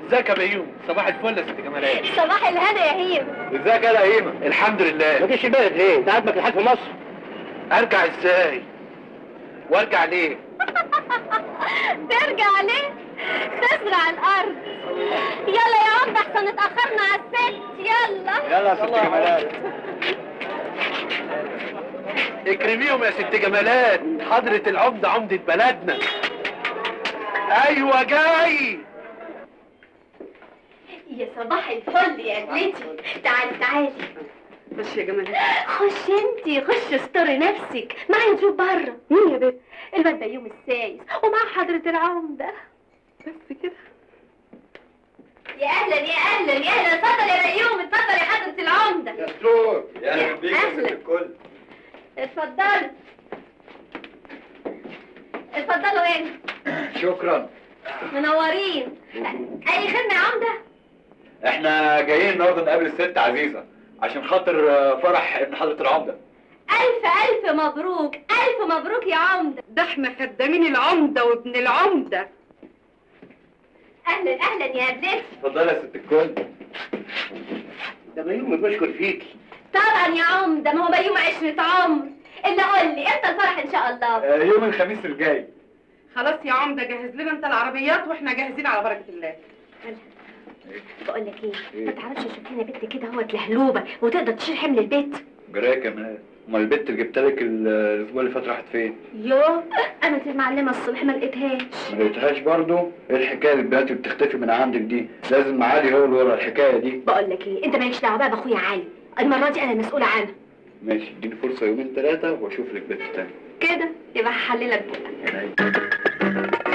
ازيك يا بيوم صباح الفل يا ست جمالات صباح الهنا يا هيم ازيك يا هيمه الحمد لله ما جيش البلد ليه؟ انت عاجبك الحال في مصر؟ ارجع ازاي وارجع ليه ترجع ليه تزرع الارض يلا يا عم احسن اتاخرنا على الست يلا يلا يا ست جمالات اكرميهم يا ست جمالات حضرة العمدة عمدة بلدنا ايوه جاي يا صباح الفل يا قلتي تعالي تعالي خش يا جمال خش انتي خش استري نفسك معايا نشوف بره مين يا بنت الواد بيوم السايس ومع حضرة العمدة بس كده يا اهلا يا اهلا يا اهلا اتفضل يا بيوم اتفضل يا حضرة العمدة يا دكتور يا أهلا بيك يا ست الكل اتفضلوا اتفضلوا هنا شكرا منورين اي خدمة يا عمدة احنا جايين النهارده نقابل الست عزيزه عشان خاطر آه، فرح ابن حضره العمده الف الف مبروك الف مبروك يا عمدة ده احنا خدامين العمدة وابن العمدة اهلا اهلا يا بنتي اتفضلي يا ست الكل ده بيوم بشكر فيك طبعا يا عمدة ما هو بيوم عشرة عمر اللي قول لي امتى الفرح ان شاء الله آه، يوم الخميس الجاي خلاص يا عمدة جهز لنا انت العربيات واحنا جاهزين على بركة الله بقول لك ايه ما تعرفش اشوف لنا بنت كده اهوت لهلوبه وتقدر تشيل حمل البيت جرايه كمان امال البت اللي جبت لك ال- الاسبوع اللي فات راحت فين؟ يوه انا كنت معلمه الصبح ما لقيتهاش ما لقيتهاش برضه؟ ايه الحكايه اللي البنات اللي بتختفي من عندك دي؟ لازم معالي هو اللي ورا الحكايه دي بقول لك ايه انت مالكش دعوه بقى باخويا علي المره دي انا المسؤوله عنها ماشي اديني فرصه يومين ثلاثه واشوف لك بنت تاني كده يبقى هحللك بقى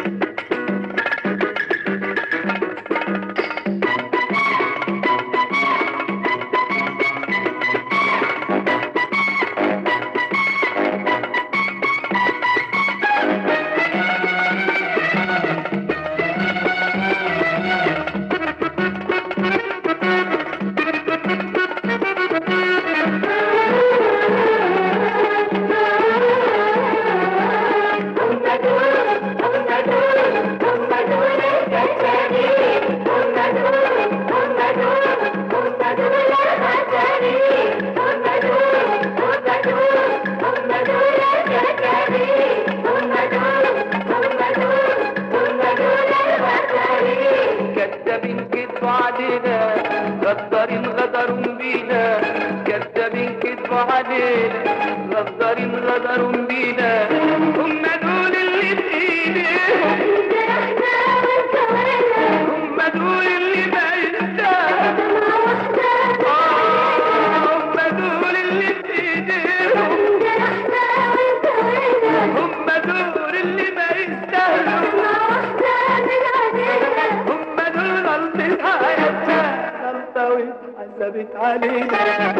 كذابين كذبوا علينا غدارين غدروا بينا كذابين كذبوا علينا غدارين غدروا بينا هم دول اللي بايديهم هم دول اللي ما يستاهلوا آه، هم دول اللي بايديهم هم دول اللي ما يستاهلوا هم دول غلطة حياتنا غلطة واتحسبت علينا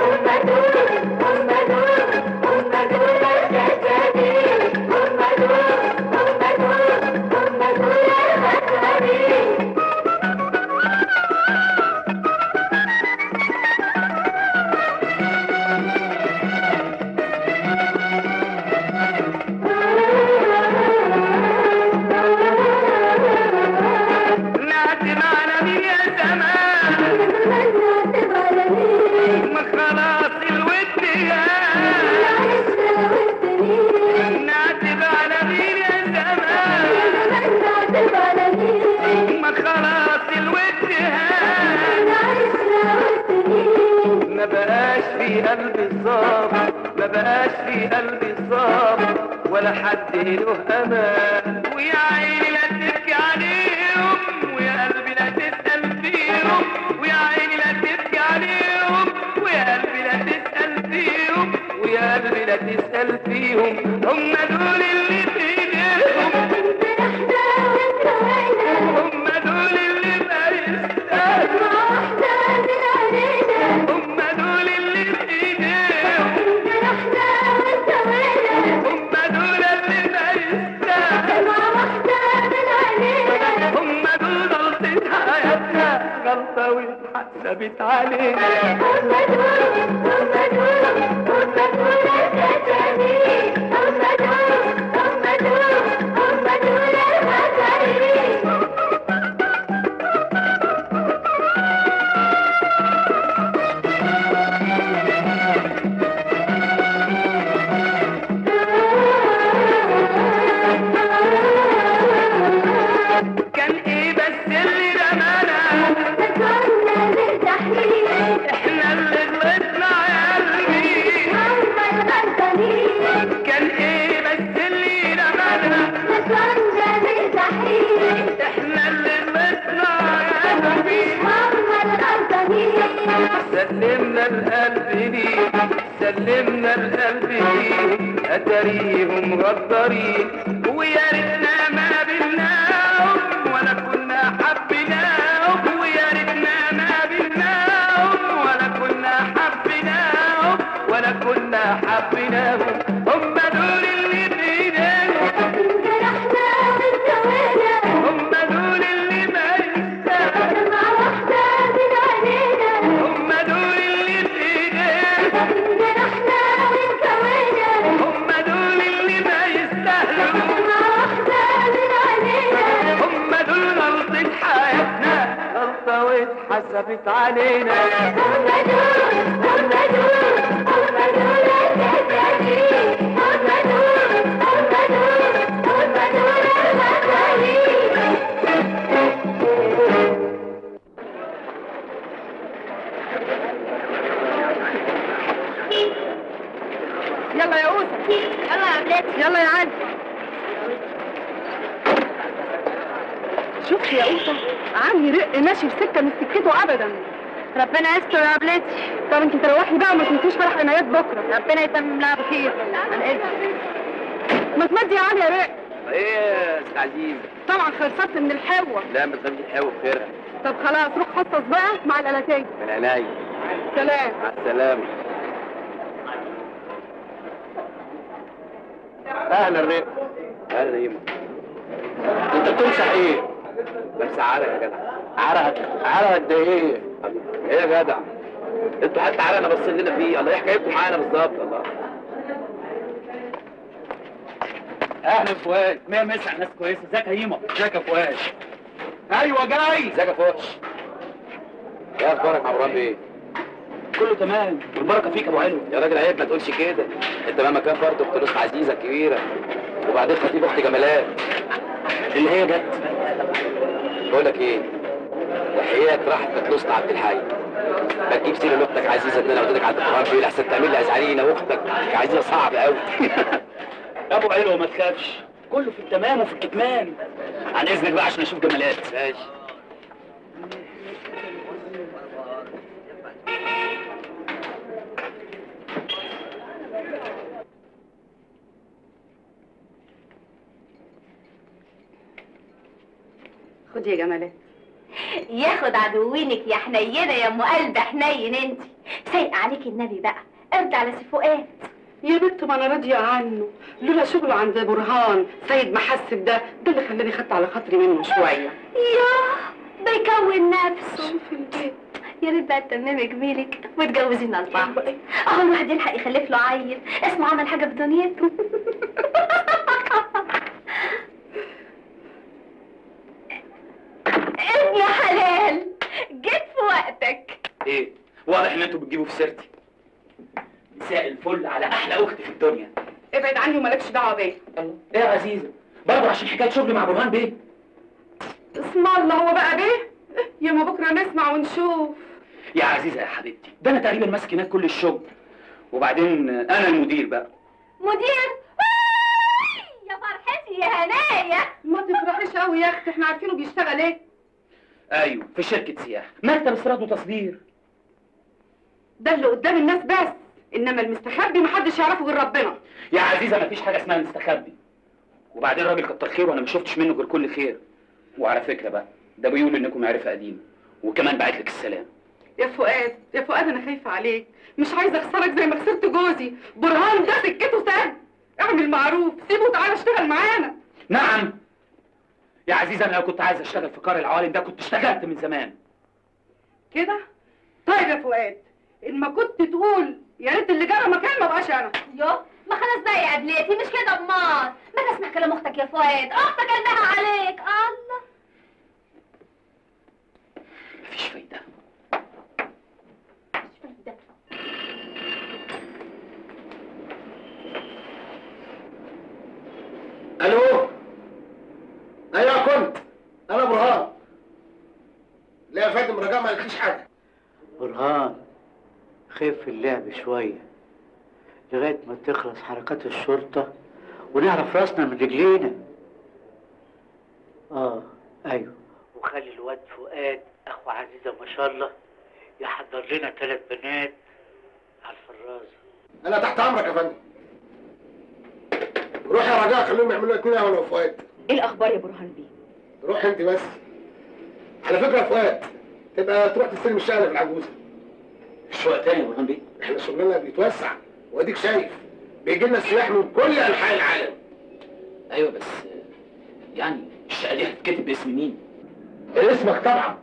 نعتب على مين يا زمان ما خلاص الود نعتب على مين يا زمان ما خلاص الود ما بقاش في قلبي الصبر ما بقاش في قلبي الصبر ولا حد له امان ويا عيني لا تبكي عليهم ويا قلبي لا تسأل فيهم ويا عيني لا تبكي عليهم ويا قلبي لا تسأل فيهم ويا قلبي لا تسأل فيهم هم دول اللي في ايديهم هم دول اللي ما يستاهلوا هم دول اللي في ايديهم هم دول اللي ما يستاهلوا هم دول غلطة حياتنا غلطة واتحسبت علينا سلمنا القلب ليه سلمنا القلب ليه اتاريهم غدارين ويا ريتنا ما قابلناهم ولا كنا حبيناهم ويا ريتنا ما قابلناهم ولا كنا حبيناهم ولا كنا حبيناهم هم دول اللي بايدينا انجرحنا وانتوينا هم دول اللي ما يستاهلوا مع واحدة من عينينا هم دول اللي بايدينا انجرحنا وانتوينا هم دول اللي ما يستاهلوا مع واحدة من عينينا هم دول غلطة حياتنا غلطة واتحسبت علينا هم دول هم دول هم دول الكذابين هم دول هم دول هم دول الغدارين يلا يا اوسه يلا يا بلاد يلا يا علي شوف يا اوسه عمي رق ماشي في سكه مش سكته ابدا ربنا يستر يا بلادي طب انت تروحي بقى وما تنسيش فرح عنايات بكره ربنا يتمم لها بخير عن اذنك ما تمدي يا علي يا رق ايه يا استاذ عزيز طبعا خلصت من الحوه لا ما تخليش حاوي بخيرها طب خلاص روح حصص بقى مع الالاتين من عينيا سلام مع السلامة اهلا ريم اهلا ريم انت بتمسح ايه؟ بمسح عرق يا جدع عرق عرق قد ايه؟ ايه يا جدع؟ انتوا حتى عرقنا باصين لنا فيه الله ايه حكايتكم معانا بالظبط الله اهلا فؤاد مية مسح ناس كويسه ازيك يا هيما ازيك يا فؤاد ايوه جاي ازيك يا فوش؟ ايه اخبارك مع ابراهيم ايه؟ كله تمام والبركه فيك يا ابو علو يا راجل عيب ما تقولش كده انت مهما كان برضه فلوس عزيزه الكبيره وبعدين خطيب اختي جمالات اللي هي جت بقول لك ايه وحياة راحت بتلوست عبد الحي ما تجيب سيره لاختك عزيزه ان انا وديتك عند ابراهيم بيه لحسن تعمل لي ازعرينه واختك عزيزه صعب قوي يا ابو علو ما تخافش كله في التمام وفي الكتمان عن اذنك بقى عشان اشوف جمالات ماشي خدي يا جمالات ياخد عدوينك يا حنينه يا ام قلب حنين انت سايق عليك النبي بقى ارجع على سي فؤاد يا بنت ما انا راضيه عنه لولا شغله عند برهان سيد محسب ده ده اللي خلاني خدت على خاطري منه شويه ياه ده يكون نفسه شوف البيت يا ريت بقى تتممي جميلك وتجوزينا لبعض اهو الواحد يلحق يخلف له عيل اسمه عمل حاجه في دنيته ابن حلال جيت في وقتك ايه واضح ان انتوا بتجيبوا في سيرتي مساء الفل على احلى اخت في الدنيا ابعد عني ومالكش دعوه بيا ايه يا عزيزه برضه عشان حكايه شغلي مع برهان بيه اسم الله هو بقى بيه يا ما بكره نسمع ونشوف يا عزيزه يا حبيبتي ده انا تقريبا ماسك هناك كل الشغل وبعدين انا المدير بقى مدير يا فرحتي يا هنايا ما تفرحيش قوي يا اختي احنا عارفينه بيشتغل ايه ايوه في شركه سياحه مكتب استيراد وتصدير ده اللي قدام الناس بس انما المستخبي محدش يعرفه غير ربنا يا عزيزه مفيش حاجه اسمها مستخبي وبعدين راجل كتر خير وانا ما شفتش منه غير كل خير وعلى فكره بقى ده بيقول انكم معرفه قديمه وكمان بعت لك السلام يا فؤاد يا فؤاد انا خايفه عليك مش عايزه اخسرك زي ما خسرت جوزي برهان ده سكته سد اعمل معروف سيبه وتعالى اشتغل معانا نعم يا عزيزه انا لو كنت عايز اشتغل في قار العوالم ده كنت اشتغلت من زمان كده طيب يا فؤاد ان ما كنت تقول يا ريت اللي جرى مكان ما بقاش انا يو ما خلاص بقى يا قبلتي مش كده امال ما تسمع كلام اختك يا فؤاد اختك قلبها عليك الله مفيش فايده مش فايدة. الو ايوه كنت انا برهان لا يا فندم رجاء ما قالتليش حاجه برهان خف اللعب شوية لغاية ما تخلص حركات الشرطة ونعرف راسنا من رجلينا اه ايوه وخلي الواد فؤاد اخو عزيزة ما شاء الله يحضر لنا ثلاث بنات على الفرازه انا تحت امرك يا فندم روح يا رجاء خليهم يعملوا اتنين قهوه لو فؤاد ايه الاخبار يا برهان بيه روح انت بس على فكره يا فؤاد تبقى تروح تستلم الشقه اللي في العجوزه شوية تاني يا برهان بيه احنا شغلنا بيتوسع واديك شايف بيجي لنا السياح من كل انحاء العالم ايوه بس آه، يعني الشقة دي هتتكتب باسم مين؟ اسمك طبعا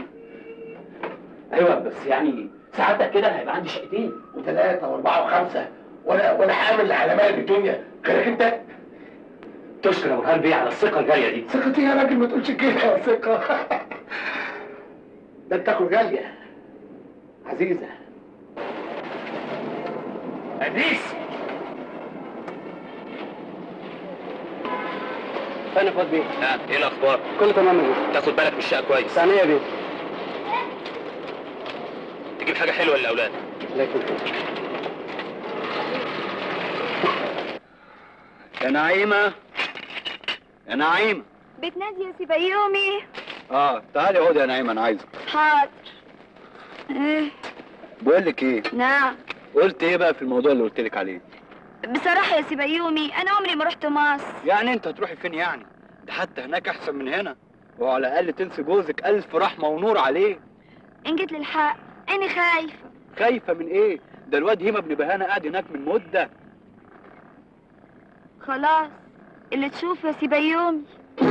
ايوه بس يعني ساعتك كده هيبقى عندي شقتين وثلاثه واربعه وخمسه ولا ولا حامل على مال الدنيا غيرك انت تشكر يا برهان بيه على الثقة الجاية دي ثقتي يا راجل ما تقولش كده يا ثقه ده انت تاكل غاليه عزيزه ادريس فين فؤاد بيه؟ نعم ايه الاخبار؟ كله تمام يا بيه تاخد بالك من الشقة كويس ثانية يا بيه تجيب حاجة حلوة للاولاد لكن يا نعيمة يا نعيمة بتنادي يا سيبيومي اه تعالي اقعدي يا نعيمة انا عايزك حاضر ايه بقول لك ايه نعم قلت ايه بقى في الموضوع اللي قلت لك عليه بصراحة يا سيبيومي أنا عمري ما رحت مصر يعني انت هتروحي فين يعني ده حتى هناك احسن من هنا وعلى الاقل تنسي جوزك الف رحمة ونور عليه إن جيت للحق أنا خايفة خايفة من ايه ده الواد هيما ابن بهانة قاعد هناك من مدة خلاص اللي تشوف يا سيبيومي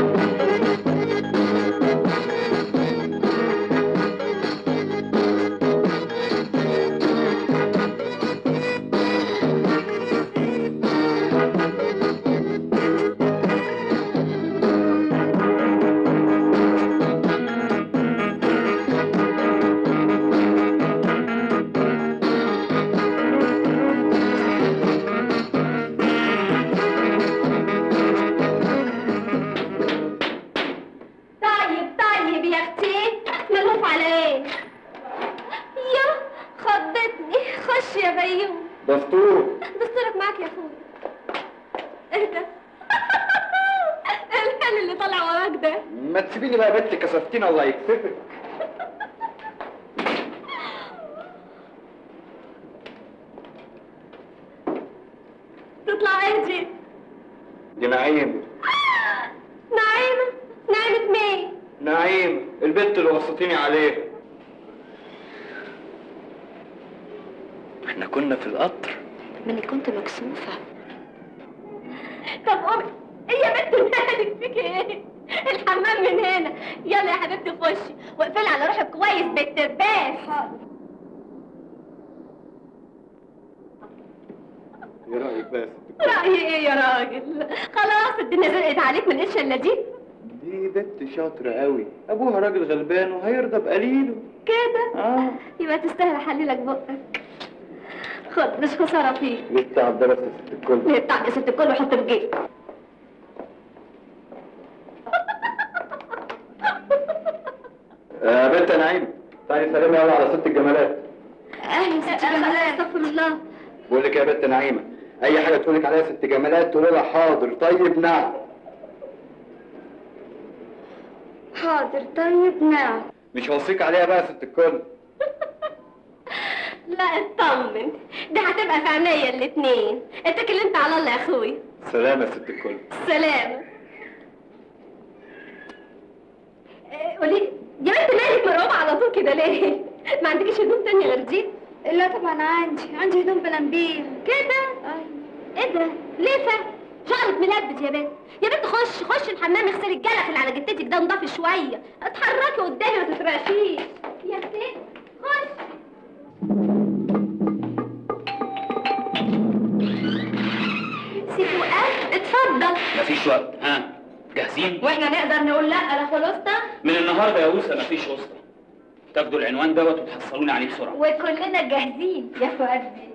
طيب طيب يا اختي ملهوف على ايه يا خضتني خش يا بيوم دستور دستورك معاك يا اخويا ايه ده الحل اللي طالع وراك ده ما تسيبيني بقى يا بنت كسفتيني الله يكسفك تطلع ايه دي دي نعيم نعيمة نعيمة مين نعيم البنت اللي وصيتيني عليها احنا كنا في القطر مني كنت مكسوفة طب قومي ايه يا بنت مالك فيك ايه الحمام من هنا يلا يا حبيبتي خشي واقفلي على روحك كويس بالترباس ايه رايك بس رأيي ايه يا راجل خلاص الدنيا زرقت عليك من قش الا دي دي بنت شاطرة قوي ابوها راجل غلبان وهيرضى بقليله كده اه يبقى تستاهل احللك بقك خد مش خسارة فيك لسه عبد بس يا ست الكل ليه بتاع ست الكل وحط في جيب يا بنت نعيم تعالي سلامي يلا على ست الجمالات اهلا ست جمالات استغفر الله بقول لك يا بنت نعيمة اي حاجة تقول لك عليها ست جمالات تقول لها حاضر طيب نعم حاضر طيب نعم مش هوصيك عليها بقى يا ست الكل لا اطمن دي هتبقى في عينيا الاتنين اتكل انت على الله يا اخوي سلام يا ست الكل سلام إيه، قولي يا بنت مالك مرعوبة على طول كده ليه؟ ما عندكيش هدوم تانية غير دي؟ لا طبعا عندي عندي هدوم بلامبيل كده؟ ايه ده؟ ليه فا؟ شعرك ملبس يا بنت يا بنت خش خش الحمام اغسلي الجلخ اللي على جتتك ده نضافي شوية اتحركي قدامي ما تترعشيش يا ست خش سي فؤاد اتفضل مفيش وقت ها جاهزين؟ واحنا نقدر نقول لا لخلوصنا من النهارده يا اوسه مفيش وسطى تاخدوا العنوان دوت وتحصلوني عليه بسرعه وكلنا جاهزين يا فؤاد بيه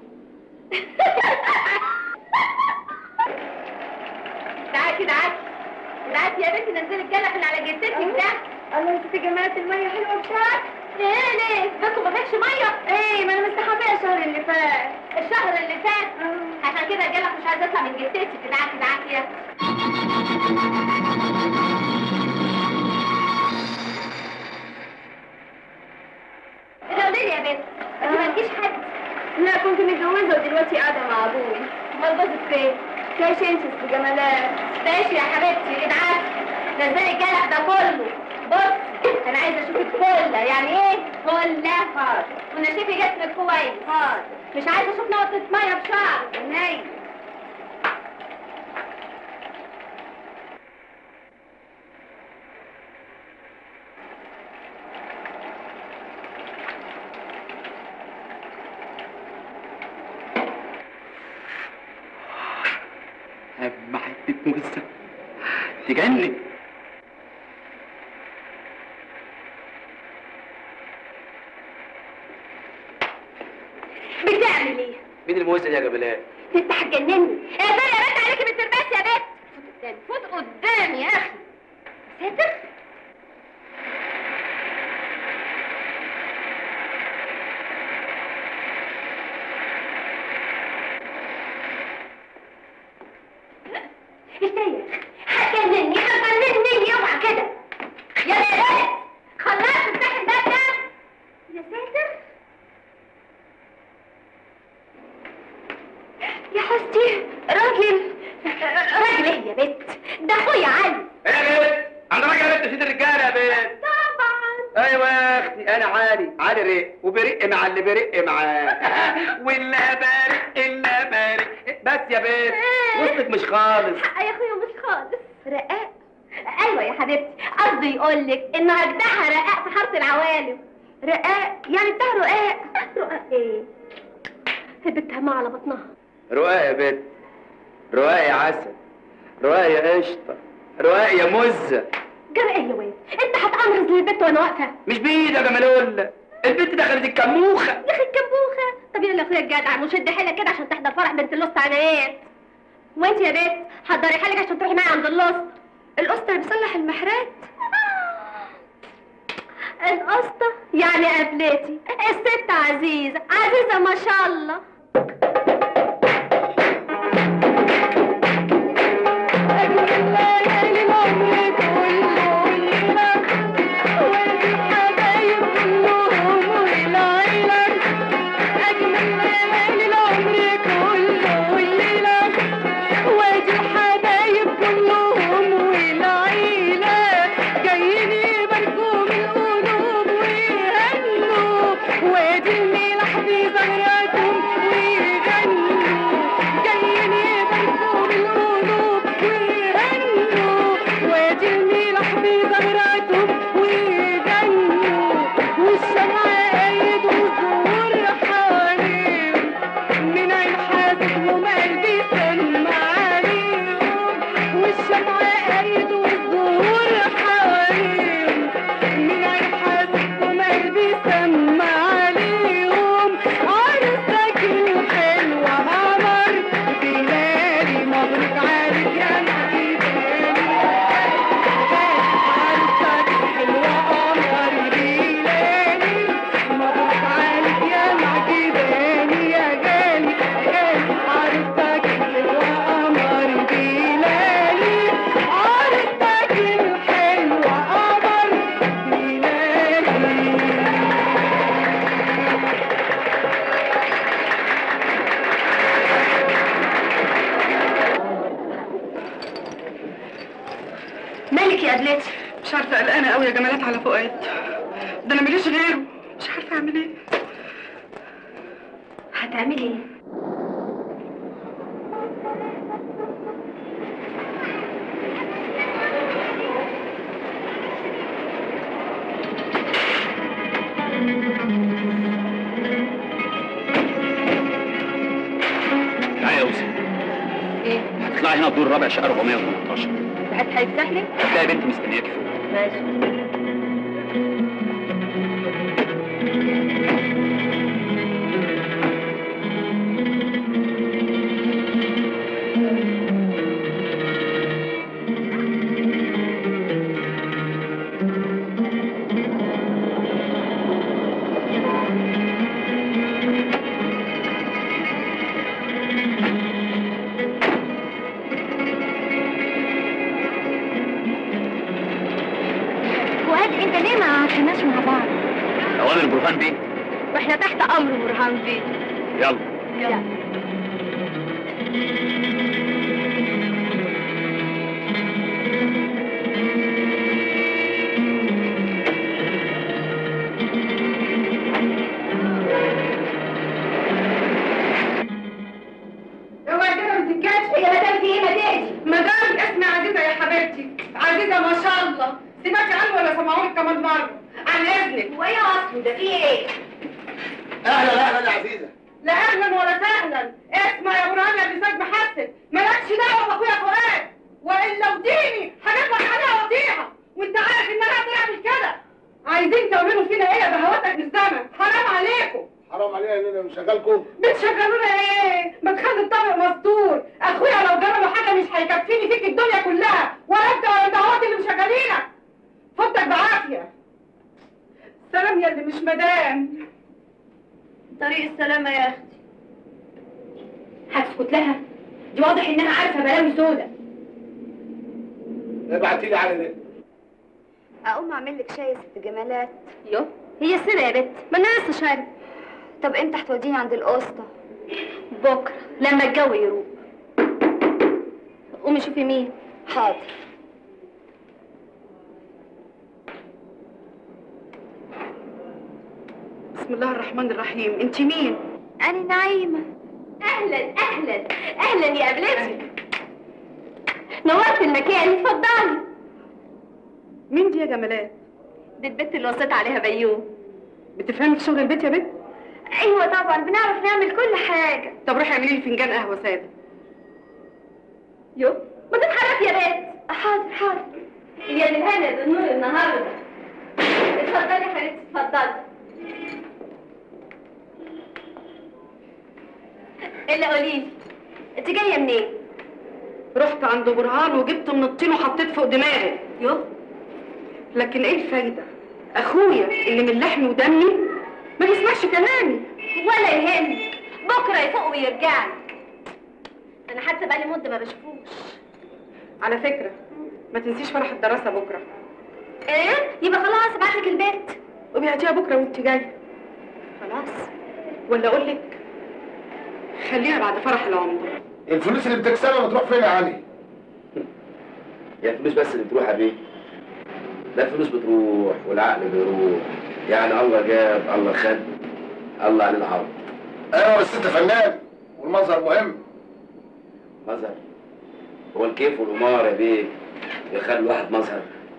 تعالي تعالي تعالي يا بنتي نزلي الجلخ اللي على جدتك ده الله يا ستي جمالة المية حلوة بتاعك ايه ليه؟ بس ما فيكش مية؟ ايه ما انا مستحمية الشهر اللي فات الشهر اللي فات؟ عشان كده الجلخ مش عايزة يطلع من جدتك تعالي تعالي يا قولي لي يا بنت انت مالكيش حد لا كنت متجوزه ودلوقتي قاعده مع ابوي امال جوزك فين تعيشي انت في جمالات تعيشي يا حبيبتي ادعك نزلي الجرح ده كله بص انا عايزه اشوفك فله يعني ايه فله حاضر وانا شايفه جسمك كويس حاضر مش عايزه اشوف نقطه ميه في شعرك نايم أما حتة موزة تجنن بتعمل ايه مين الموزة دي يا جبلات؟ انت هتجنني يا فارق يا بنت عليكي بالترباس يا بنت فوت قدامي فوت قدامي يا اخي ساتر ازاي هتجنني هتجنني اوعى كده يا بنت خلاص افتحي الباب ده يا ساتر يا حستي راجل راجل ايه يا بنت ده اخويا علي ايه يا بنت؟ انا راجل يا بنت سيد الرجالة يا بنت طبعا ايوه يا اختي انا عالي عالي رق وبرق مع اللي برق معاه واللي بارق اللي بارق بس يا بنت وسطك مش خالص حق يا اخويا مش خالص رقاق ايوه يا حبيبتي قصدي يقول لك انه اجدعها رقاق في حاره العوالم رقاق يعني بتاع رقاق رقاق ايه البت همها على بطنها رقاق يا بنت رقاق يا عسل رقاق يا قشطة رقاق يا مزة جرى ايه يا واد انت هتأمرز للبت وانا واقفه مش بايدي يا جمالولا البنت دخلت الكموخة يا اخي الكبوخه طب يلا يا اخويا الجدع وشد حيلك كده عشان تحضر فرح بنت اللوست عنايات وانت يا بنت حضري حالك عشان تروحي معايا عند اللوست القسطة اللي بيصلح المحرات القسطة يعني قبلتي الست عزيزة عزيزة ما شاء الله مالك يا قبلتي مش عارفه قلقانه قوي يا جمالات على فؤاد ده انا ماليش غيره مش عارفه اعمل ايه هتعملي ايه تعالى يا يوسف ايه هتطلعي هنا الدور الرابع شقه 418 ساعات هيفتح لي هتلاقي بنتي مستنياكي فوق ماشي فؤاد انت ليه ما عرفناش مع بعض اوامر برهان بيه واحنا تحت امر برهان بيه يلا يلا اوعي كده ما تتكاتش يا مدام في ايه ما تهدي مدام اسمي عزيزه يا حبيبتي عزيزه ما شاء الله سمعتي عنه ولا سمعوني كمان مره عن اذنك وايه اصله ده في ايه اهلا اهلا يا عزيزه لا اهلا ولا سهلا اسمع يا برهان يا بساج محسن مالكش دعوه باخويا فؤاد والا وديني هجيب لك عليها وطيها وانت عارف انها بتعمل كده عايزين تعملوا فينا ايه يا بهواتك الزمن حرام عليكم حرام علينا اننا مشغلكم بتشغلونا ايه؟ ما تخلي الطبق مستور، اخويا لو جرى له حاجه مش هيكفيني فيك الدنيا كلها، ولا انت ولا الدعوات اللي مشغلينك. فوتك بعافيه. سلام يا اللي مش مدام. طريق السلامة يا اختي هتسكت لها دي واضح انها عارفة بلاوي سودا ابعتي لي على ده اقوم اعمل لك شاي يا ست جمالات يو هي السنة يا بت ما انا لسه شارب طب امتى هتوديني عند القسطة بكرة لما الجو يروق قومي شوفي مين حاضر بسم الله الرحمن الرحيم، انت مين؟ انا نعيمة اهلا اهلا اهلا يا قبلتي نورت المكان اتفضلي مين دي يا جمالات؟ دي البت اللي وصيت عليها بيوم بتفهمي في شغل البيت يا بنت؟ ايوه طبعا بنعرف نعمل كل حاجة طب روحي اعملي لي فنجان قهوه ساده. يو ما تتحرك يا بنت حاضر حاضر يا الهنا ده النور النهارده اتفضلي يا حبيبتي اتفضلي الا قولي لي انت جايه منين؟ رحت عند برهان وجبت من الطين وحطيت فوق دماغي. يو لكن ايه الفايده؟ اخويا اللي من لحمي ودمي ما بيسمعش كلامي. ولا يهمك بكره يفوق ويرجع لك انا حتى بقالي مده ما بشوفوش على فكره ما تنسيش فرح الدراسه بكره. ايه يبقى خلاص ابعت لك البيت وبيعتيها بكره وانت جايه. خلاص ولا اقول لك خليها بعد فرح العمده. الفلوس اللي بتكسبها بتروح فين يا علي يا الفلوس بس اللي بتروح يا بيه لا الفلوس بتروح والعقل بيروح يعني الله جاب الله خد الله على العرض ايوه بس انت فنان والمظهر مهم مظهر هو الكيف والقمار يا بيه يخلي الواحد مظهر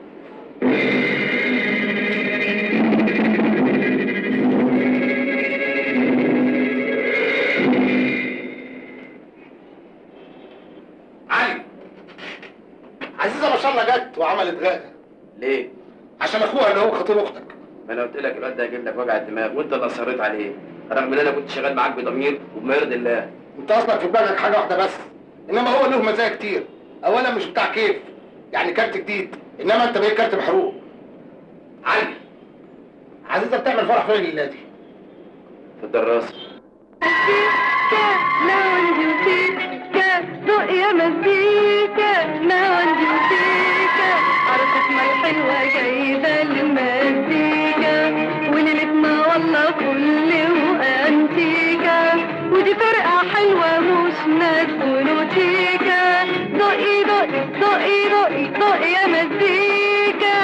علي عزيزه ما شاء الله جت وعملت غاده ليه؟ عشان اخوها اللي هو خطيب اختك ما انا قلت لك الواد ده هيجيب لك وجع الدماغ وانت اللي اصريت عليه رغم ان انا كنت شغال معاك بضمير وبما يرضي الله انت اصلا في دماغك حاجه واحده بس انما هو له مزايا كتير اولا مش بتاع كيف يعني كارت جديد انما انت بقيت كارت محروق علي عزيزه بتعمل فرح فين الليله دي في الدراسه رؤيا مزيكا ما عندي مزيكا عرفتنا الحلوة جايبة المزيكا وليلتنا والله كل وانتيكا ودي فرقة حلوة مش ناس ونوتيكا ضقي ضقي ضقي ضقي ضقي يا مزيكا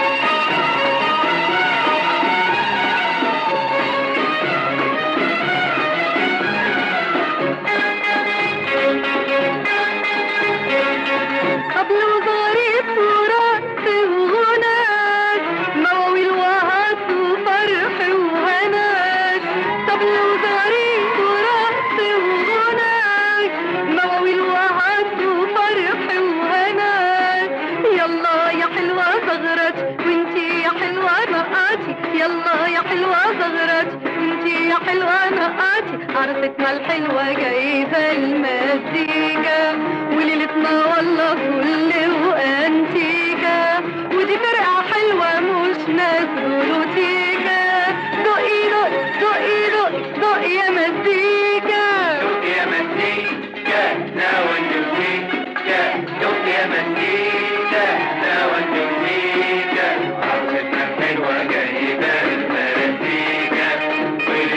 طبل وظريف ورقص وغناك مواويل وهات وفرح وهناك طبل وظريف ورقص وغناك مواويل وهات وفرح وهناك يلا يا حلوة زغرت وانتي يا حلوة نقاتي يلا يا حلوة زغرت وانتي يا حلوة نقاتي عرفتنا الحلوة جايبة المزيكا وليلتنا والله كل وانتيكا ودي فرقة حلوة مش ناس بلوتيكا دقي دقي دقي دقي دقي يا مزيكا يا مزيكا ناو المزيكا دوق يا مزيكا ناو المزيكا عروستنا الحلوة جايبة المزيكا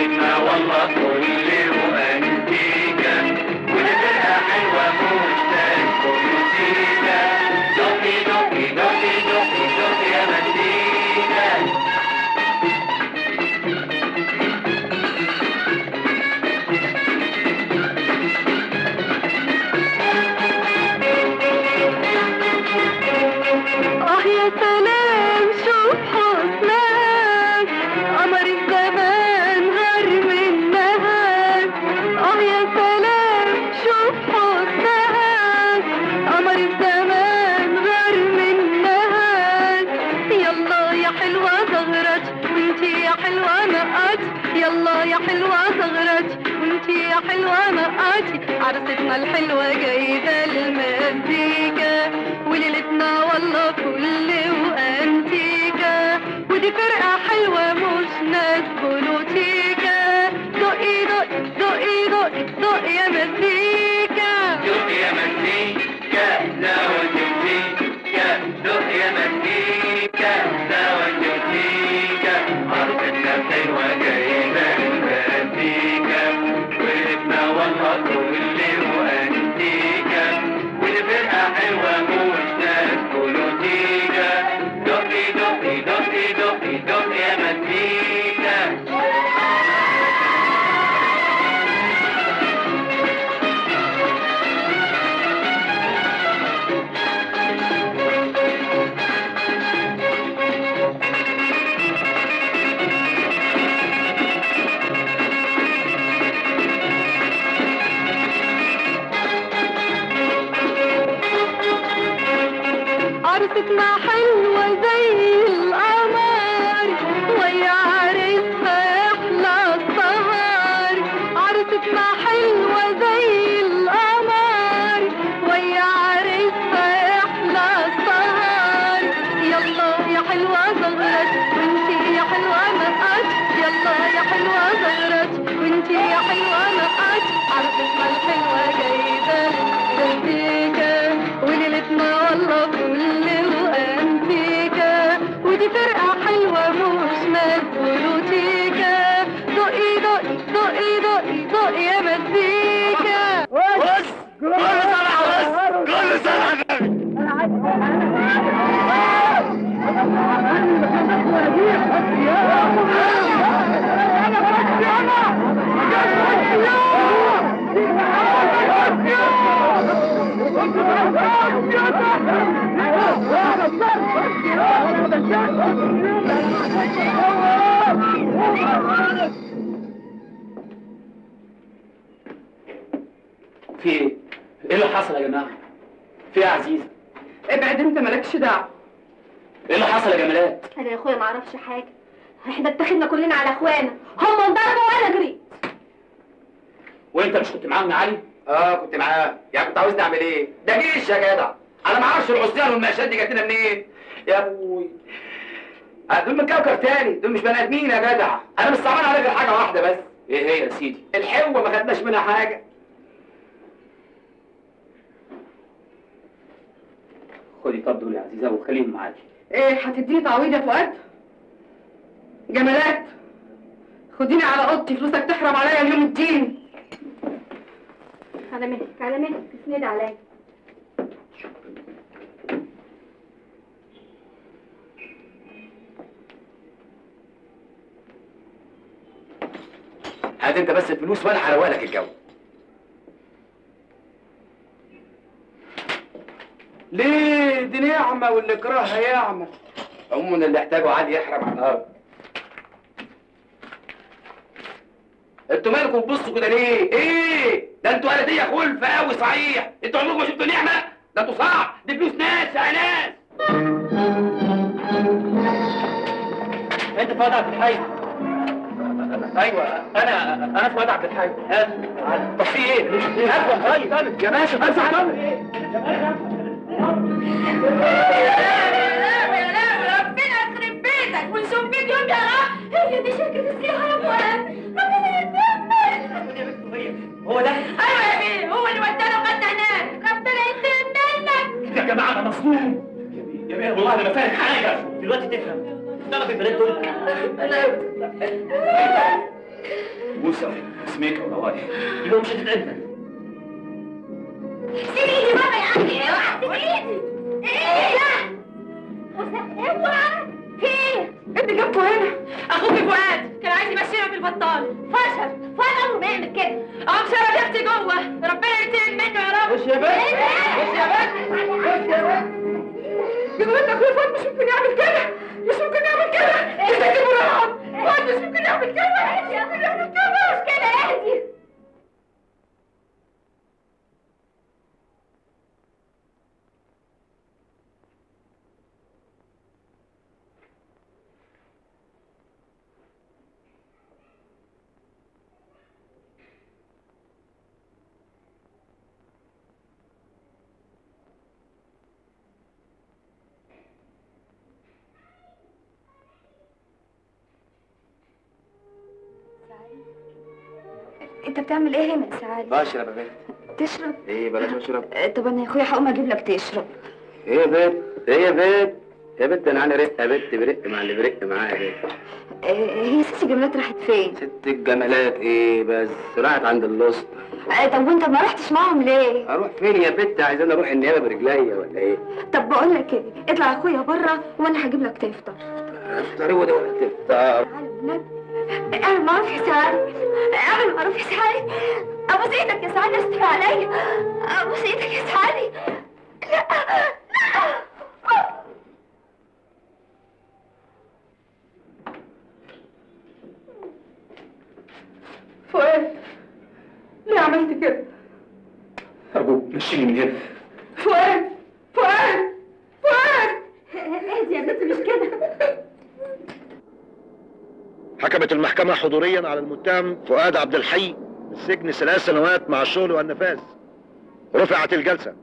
حلوة نقاتي يلا يا حلوة زغرتي وانتي يا حلوة نقاتي عروستنا الحلوة جايبة المزيكا وليلتنا والله فل وانتيكا ودي فرقة حلوة مش ناس بولوتيكا دقي دقي دقي دقي دقي يا مزيكا دوق يا مزيكا لا وجوزيكا دوق يا مزيكا لا وجوزيكا عروستنا الحلوة جايبة المزيكا ولدنا والله كل وانتيكا ودي فرقة حلوة مش ناس بولوتيكا دوقي دوقي دوقي دوقي دوقي يا مزيكا عروستنا حلوة زي القمر ويا عريسها يحلى السهر عروستنا حلوة زي القمر ويا عريسها يحلى السهر يلا يا حلوة زغرت وانتي يا حلوة نقات يلا يا حلوة زغرت وانتي يا حلوة نقات عروستنا الحلوة جايبة المزيكا وليلتنا والله فل وانتيكا ودي فرقة حلوة مش مسؤولوتيكا دقي دقي دقي دقي دقي يا مزيكا بص كل سنة بص كل سنة في ايه؟ ايه اللي حصل يا جماعه؟ في ايه يا عزيزه؟ ابعد انت مالكش دعوه ايه اللي حصل يا جمالات؟ انا يا اخويا ما اعرفش حاجه احنا اتخذنا كلنا على اخوانا هم انضربوا وانا جريت وانت مش كنت معاهم يا علي؟ اه كنت معاه يعني كنت عاوزني اعمل ايه ده جيش يا جدع انا ما اعرفش العصيان والمقاشات دي جت لنا منين يا ابوي آه، دول من كوكب تاني دول مش بني ادمين يا جدع انا مش صعبان عليك غير حاجه واحده بس ايه هي يا سيدي؟ الحوه ما خدناش منها حاجه خدي طب دول يا عزيزه وخليهم معاكي ايه هتديني تعويض يا فؤاد جمالات خديني على اوضتي فلوسك تحرم عليا اليوم الدين على مهلك على مهلك اسند عليا هات انت بس الفلوس وانا هروق لك الجو ليه دي نعمه واللي كرهها يعمى عموما اللي احتاجه عادي يحرم على الارض انتوا مالكم بتبصوا كده ليه؟ ايه؟ ده انتوا قلديه خلفه قوي صحيح، انتوا عمركم ما شفتوا نعمه؟ ده انتوا صعب، دي فلوس ناس يا ناس. انت فؤاد عبد الحي ايوه انا انا فؤاد عبد الحي ها طب في ايه؟ ادفع طيب يا باشا ادفع طيب يا لا ربنا يخرب بيتك ونشوف بيت يوم يا رب هي دي شركة السياحة يا فؤاد ربنا يتمم هو ده ايوه يا بيه هو اللي ودانا وخدنا هناك ربنا يتمم منك يا جماعه انا مصدوم يا بيه والله انا ما فاهم حاجه دلوقتي تفهم تعرف البنات دول موسى وسميكه وروايح يبقى مش هتتعبنا سيب ايدي بابا يا اخي اوعى تسيب ايدي ايه لا اوعى في ايه؟ انت جبته هنا اخوك فؤاد كان عايز يمشينا في البطال فشل فشل عمره ما يعمل كده قام شرب يا اختي جوه ربنا ينتقم منه يا رب خش يا بنت خش يا بنت خش يا بنت جدولت اخويا فؤاد مش ممكن يعمل كده مش ممكن يعمل كده ازاي تجيبوا رقم فؤاد مش ممكن يعمل كده مش ممكن يعمل كده مش كده اهدي انت بتعمل ايه هنا يا سعاد بشرب يا بنت تشرب ايه بلاش اشرب آه، طب انا يا اخويا هقوم اجيب لك تشرب ايه يا بنت ايه يا بنت يا بنت انا علي رق يا بنت برق مع اللي برق معايا يا بنت آه، هي ست جملات راحت فين ست الجمالات ايه بس راحت عند اللص آه، طب وانت ما رحتش معاهم ليه اروح فين يا بنت عايزين اروح النيابه برجليا ولا ايه طب بقول لك ايه اطلع يا اخويا بره وانا هجيب لك تفطر افطر هو ده ولا تفطر تعالى بالنبي. اعمل معروف يا سعاد اعمل معروف يا سعاد ابوس ايدك يا سعاد استر عليا ابوس ايدك يا سعاد لا لا فؤاد ليه عملت كده؟ ارجوك مشيني من هنا فؤاد فؤاد فؤاد اهدي يا بنتي مش كده حكمت المحكمة حضوريا على المتهم فؤاد عبد الحي بالسجن ثلاث سنوات مع الشغل والنفاذ رفعت الجلسة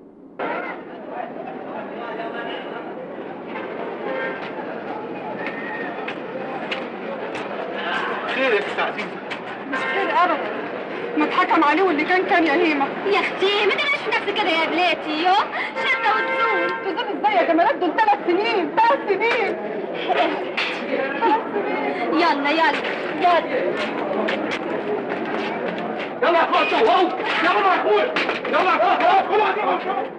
خير يا ست عزيزه مش خير ابدا ما اتحكم عليه واللي كان كان يا هيمه يا اختي ما تعملش في نفسك كده يا بلاتي يو شده وتزول تزول ازاي يا جمالات دول ثلاث سنين ثلاث سنين يلا يلا يلا يلا يا اخويا شوقوا يلا يا اخويا يلا يا اخويا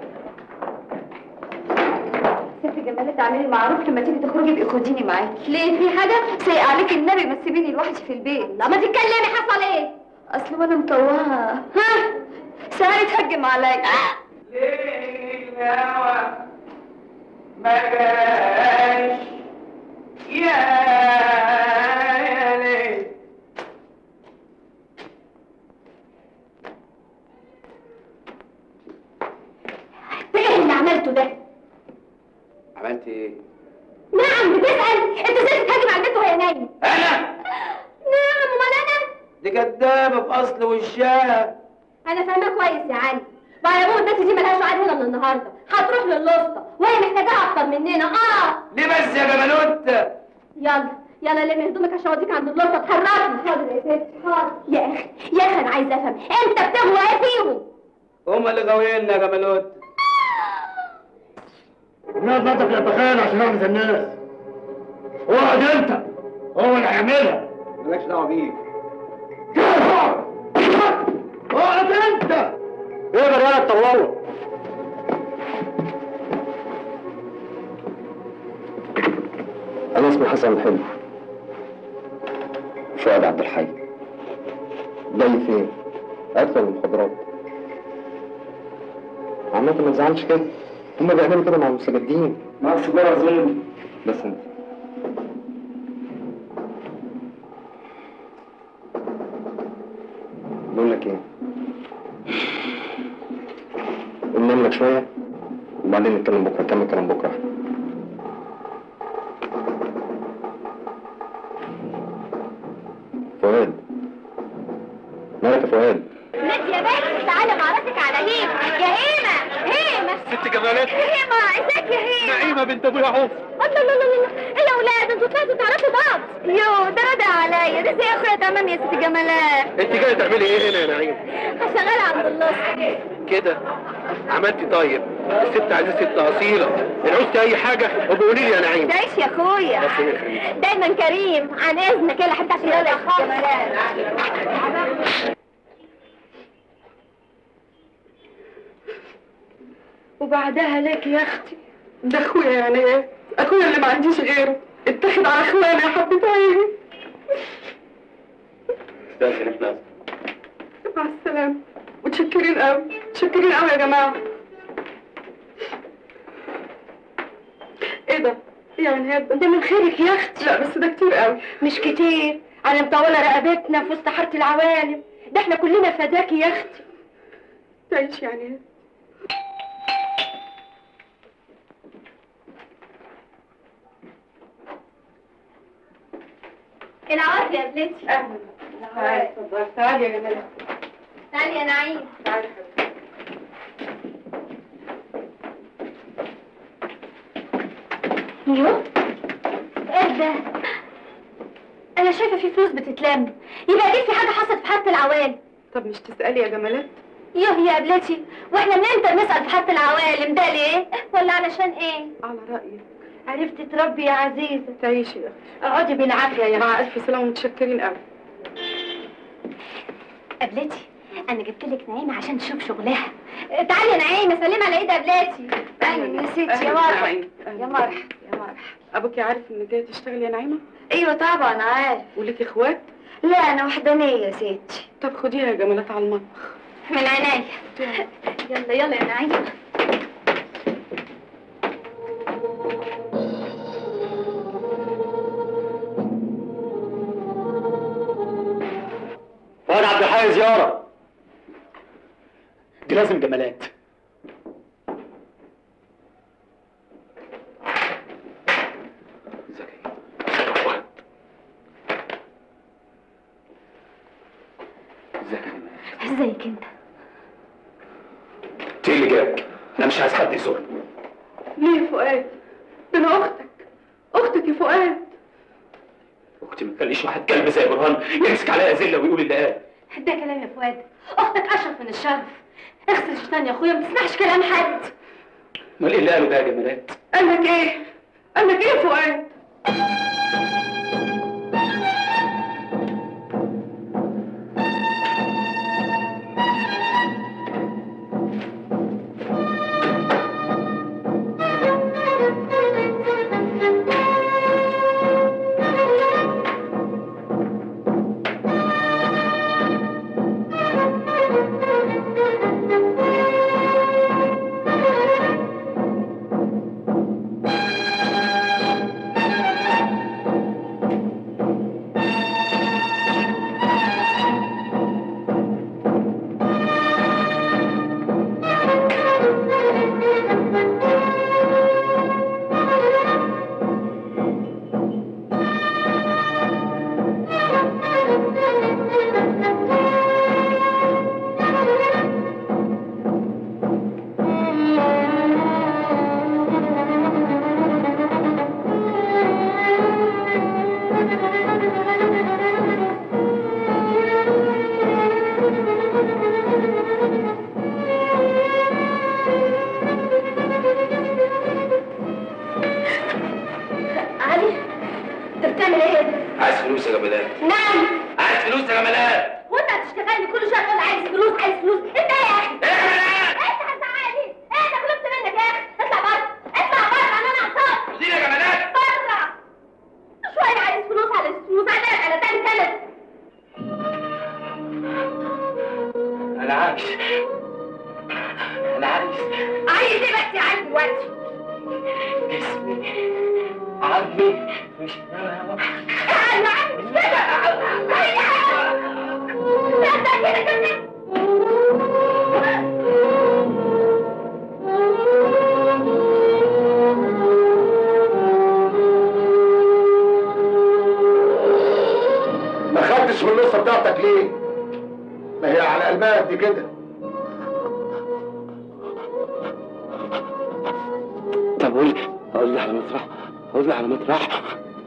ست جمالات اعملي معروف لما تيجي تخرجي ابقي خديني معاكي ليه في حاجه سايق عليك النبي ما تسيبيني لوحدي في البيت لا ما تتكلمي حصل ايه اصل وانا مطوعه ها سهري تهجم عليا ليل الهوى ما جاش يا ليل ايه اللي عملته ده عملت ايه نعم بتسال انت ازاي تهاجم على البيت وهي نايمه انا نعم امال انا دي كدابه في اصل وشها انا فاهمه كويس يا علي بعد ابوه البنت دي ملهاش عاد هنا من النهارده هتروح للوسطى وهي محتاجاها اكتر مننا اه ليه بس يا جمالوت يلا يلا لمي هدومك عشان اوديك عند الوسطى اتحركي حاضر يا ستي حاضر يا اخي يا اخي انا عايزه افهم انت بتغوى ايه فيهم هما اللي غاوييننا يا جمالوت الناس نضف البخان عشان اعمل الناس اقعد انت هو اللي هيعملها مالكش دعوه بيه اقعد انت ايه يا تطوره انا اسمي حسن الحلو فؤاد عبد الحي جاي فين؟ ادخل المخدرات عامة ما تزعلش كده هما بيعملوا كده مع المستجدين مع السيجارة اظن بس انت بقول لك ايه قوم نام لك شوية وبعدين نتكلم بكرة نكمل كلام بكرة فؤاد مالك يا فؤاد نادي يا بنت تعالى معرفك على هيمة يا هيمة هيمة ست جمالات هيمة ازيك يا هيمة نعيمه بنت ابويا عوف الله الله الله ايه يا ولاد انتوا طلعتوا تعرفوا بعض يو ده رد عليا ده زي اخويا تمام يا ست جمالات انت جايه تعملي ايه هنا يا نعيم شغالة عند اللص كده عملتي طيب الست عايزه ست اصيله ان عوزتي اي حاجه وبقولي لي يا نعيم تعيش يا اخويا ربنا يخليك. دايما كريم عن اذنك يلا حبيبتي عشان يلا يا ست جمالات وبعدها لك يا اختي ده اخويا يعني ايه اخويا اللي ما عنديش غيره اتخذ على اخواني يا حبيبه عيني استاذن احنا مع السلامه متشكرين قوي متشكرين قوي يا جماعه ايه ده ايه يا منهاد ده من خيرك يا اختي لا بس ده كتير قوي مش كتير انا مطولة رقبتنا في وسط حارة العوالم ده احنا كلنا فداكي يا اختي تعيش يعني ايه العوافي يا بنتي اهلا تعالي اتفضلي تعالي يا جماعه تعالي يا نعيم تعالي حبيبتي يو ايه ده انا شايفه في فلوس بتتلم يبقى اكيد في حاجه حصلت في حاره العوالم طب مش تسالي يا جمالات يوه يا قبلتي واحنا بنقدر نسال في حاره العوالم ده ليه ولا علشان ايه على رايك عرفتي تربي يا عزيزه تعيشي يا اختي اقعدي بالعافيه يا مع الف سلامه متشكرين قوي قبلتي انا جبت لك نعيمه عشان تشوف شغلها تعالي يا نعيمه سلمي على ايد قبلتي اهلا يا ستي يا أهلاً مرحبا نعيم. أهلاً. يا مرحبا يا مرحبا ابوكي عارف انك جايه تشتغلي يا نعيمه ايوه طبعا عارف وليكي اخوات لا انا وحدانيه يا ستي طب خديها يا جمالات على المطبخ من عينيا يلا يلا يا نعيمه فؤاد عبد الحي زياره دي لازم جمالات ازيك انت انت ايه اللي جابك؟ انا مش عايز حد يزورني ليه يا فؤاد ده انا اختك اختك يا فؤاد اختي ما تخليش واحد كلب زي برهان يمسك عليا زله ويقول اللي قال ده كلام يا فؤاد اختك اشرف من الشرف اغسل الشيطان يا اخويا ما تسمعش كلام حد امال ايه اللي قاله ده يا جمالات؟ قال لك ايه قال لك ايه يا فؤاد علي انت بتعمل ايه عايز فلوس يا جمالات نعم عايز فلوس يا جمالات وانت هتشتغلني كل شويه تقول عايز فلوس عايز فلوس انت ايه يا اخي ايه يا جمالات؟ انت هتزعقني ايه انا غلبت منك يا اخي اطلع بره اطلع بره انا اعصاب خديني يا جمالات بره شويه عايز فلوس على فلوس على على تاني كلب انا عايز انا عايز عايز ايه بس يا علي دلوقتي اسمي عمي مش انا عايز مش كده لا ده كده كده ما خدتش من النص بتاعتك ليه؟ ما هي على قلبها قد كده طب قول قول لي على مطرح قول لي على مطرح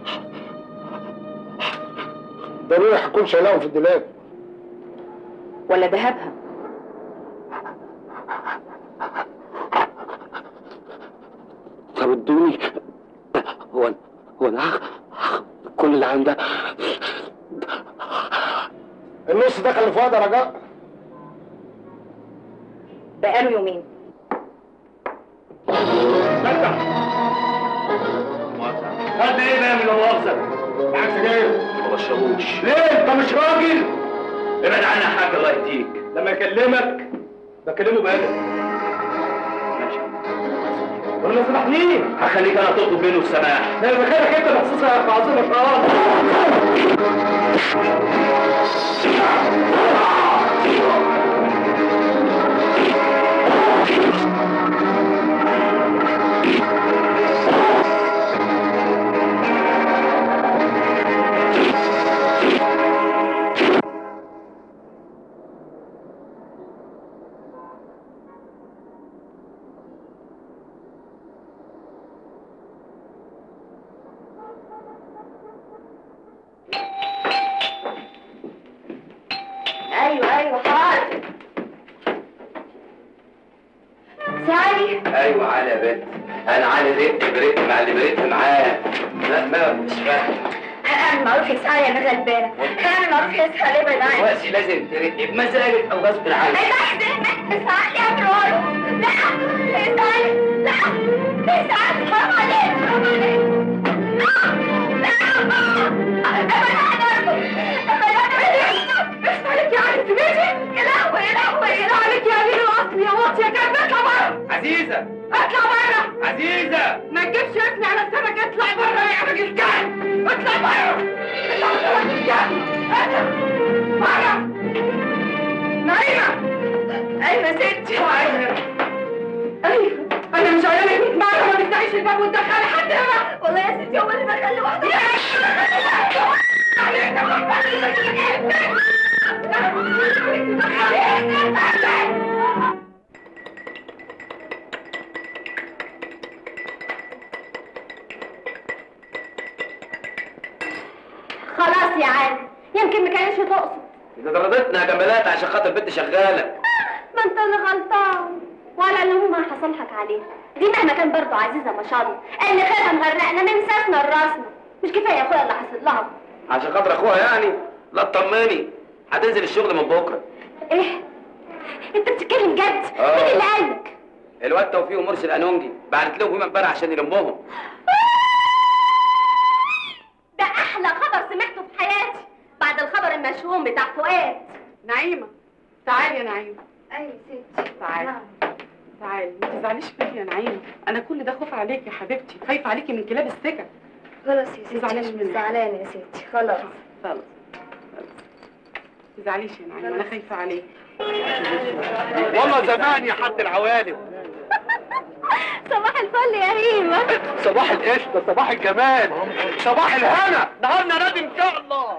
ضروري هكون شايلهم في الدولاب ولا ذهبها طب ادوني هو أنا- هو انا هاخ- هاخد كل اللي عندها النص دخل لفؤاد يا رجاء بقاله يومين خد ايه بقى من المؤاخذه معاك سجاير ما بشربوش ليه انت مش راجل ابعد عني يا حاج الله يهديك لما يكلمك بكلمه بأدب ماشي ولا ما سمحنيش هخليك انا تطلب منه السماح ده مكانك انت مخصوص يا عظيمة اه ايوه حاضر سعي ايوه علي يا بنت انا علي رقت برقت مع اللي برقت معاه لا ما مش فاهم اعمل معروف يا سعي انا غلبانه اعمل معروف يا سعي ابعد عني دلوقتي لازم ترقي بمزاجك او غصب عنك انت عايز ايه؟ سعي اعمل معروف لا يا سعي لا يا سعي حرام عليك حرام عليك لا لا ابعد عني ابعد عني بس عليك يا عارف بيتي يا لهوي يا لهوي يا لهوي عليك يا امين الاصل يا واطي يا كلب اطلع بره عزيزه اطلع بره عزيزه ما تجيبش اسمي على السمك اطلع بره يا راجل كلب اطلع بره اطلع بره يا راجل كلب اطلع بره نعيمة ايوه يا ستي ايوه ايوه انا مش قايله لك 100 مره ما تفتحيش الباب وتدخلي حد هنا والله يا ستي هو اللي دخل لوحده يا خلاص يا عادل يمكن ما كانش تقصد انت ضربتنا يا جمالات عشان خاطر البنت شغاله ما انت اللي غلطان ولا اللي ما هصلحك عليها دي مهما كان برضه عزيزه ما شاء الله اللي خيرها مغرقنا من ساسنا لراسنا مش كفايه يا اخويا اللي حصل لها عشان خاطر اخوها يعني لا تطمني هتنزل الشغل من بكره ايه انت بتتكلم جد آه. مين اللي قالك الواد توفيق ومرسي الانونجي بعت لهم هما امبارح عشان يلمهم ده احلى خبر سمعته في حياتي بعد الخبر المشهوم بتاع فؤاد نعيمة تعالي يا نعيمة ايوه ستي تعالي تعالي ما تزعليش فيا يا نعيمة أنا كل ده خوف عليك يا حبيبتي خايفة عليكي من كلاب السكة خلاص يا تزعليش ستي مني. زعلانه يا ستي خلاص خلاص خلاص. ما تزعليش يا نعيمة أنا خايفة عليك والله زمان يا حد العوالم صباح الفل يا هيمه صباح القشطه صباح الجمال صباح الهنا نهارنا نادي ان شاء الله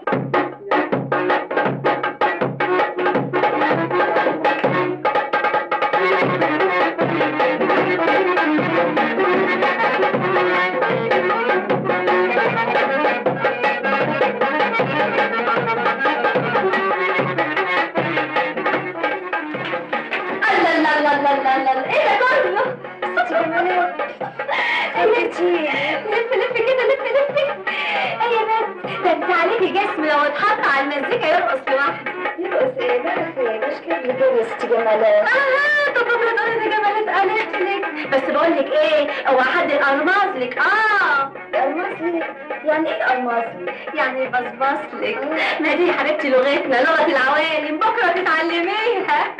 الله الله الله الله الله الله ايه ده كله؟ صوتي جمالات لفي لف لف كده لف لف ايه يا بنت ده انت عليكي جسم لو اتحط على المزيكا يرقص لوحده يرقص ايه بقى مش كده كده يا ستي جمالات اه طب طب تقولي دي جمالات قالت لك بس بقول لك ايه هو حد ارماز لك اه ارماز لك يعني ايه ارماز لك يعني بصبص لك ما دي يا حبيبتي لغتنا لغه العوالم بكره تتعلميها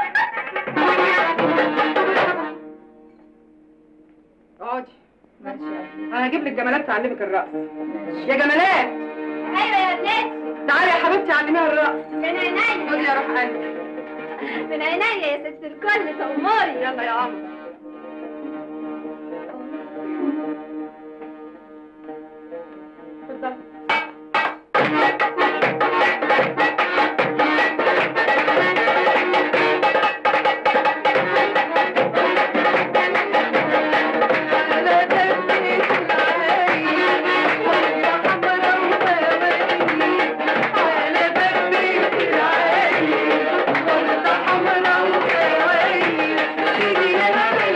اقعدي أنا هجيب لك جمالات تعلمك الرقص يا جمالات ايوه يا بنات تعالي يا حبيبتي علميها الرقص من عينيا خدي يا روح قلبي من عينيا يا ست الكل تأمري يلا يا عمرو اتفضلي حمرا وكوايا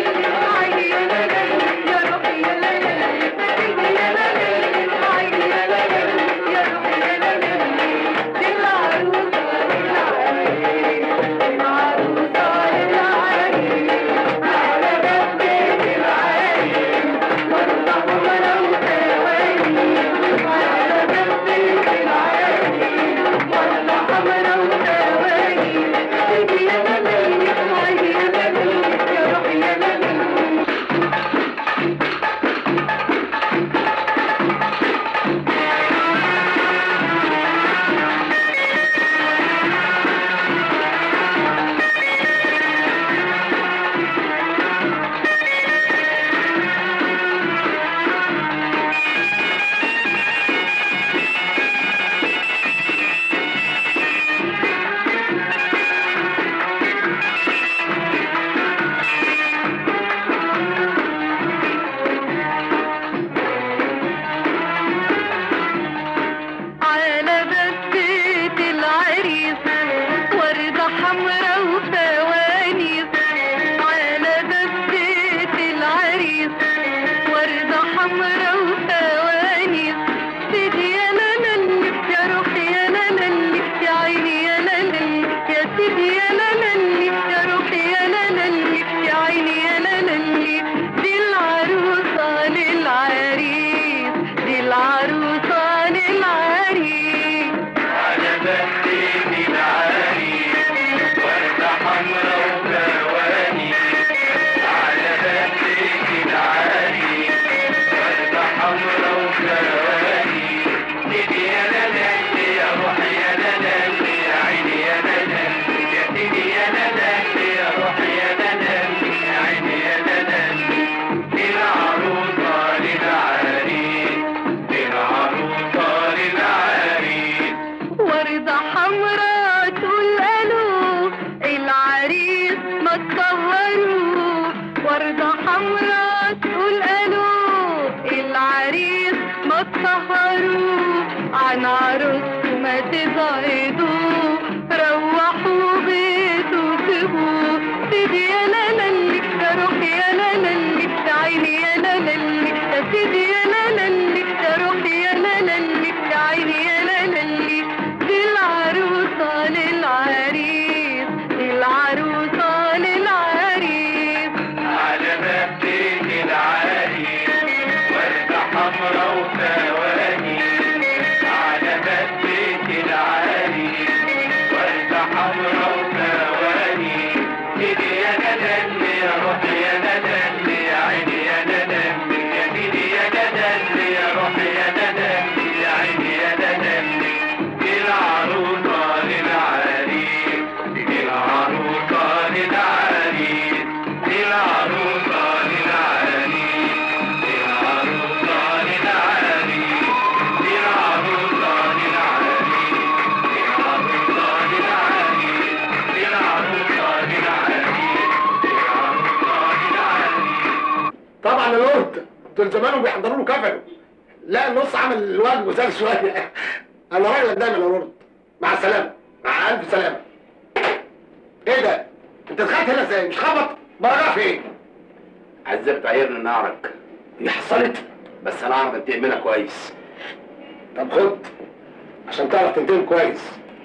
بختك العريس وردة حمرا وبواني على بختك العريس وردة حمرا وبواني سيدي يا ندى يا روحي يا ندى يا عيني يا ندى يا سيدي يا ندى يا روحي يا ندى يا عيني يا ندى للعروسة للعريس للعروسة للعريس وردة حمراء تقول الو العريس ما تسهروا وردة حمراء تقول الو العريس ما تسهروا عن عروسته ما تبعدوا روحوا بيته سيبوه سيدي يا لالي يا روحي يا لالي يا عيني يا لالي يا سيدي يا لالي يا روحي يا لالي يا عيني يا لالي دي العروسة للعريس دي العروسة للعريس على بختك العريس وردة حمرا وفواني على بختك العريس وردة حمرا وفواني سيدي يا ندى يا روحي يا ندى يا عيني يا ندى يا سيدي يا ندى يا روحي يا ندى يا عيني يا ندى للعروسة للعريس للعروسة للعريس للعروسة للعريس للعروسة للعريس للعروسة للعريس للعروسة للعريس للعروسة للعريس للعروسة للعريس طبعا يا لورد دول زمانهم بيحضروا له كفن لا النص عمل الواجب وزاد شويه انا راجلك دايما يا لورد مع السلامه مع الف سلامه ايه ده انت دخلت هنا ازاي مش خبط بقى فين عذبت عيرنا نعرك هي حصلت بس انا اعرف انتقم منها كويس طب خد عشان تعرف تنتقم كويس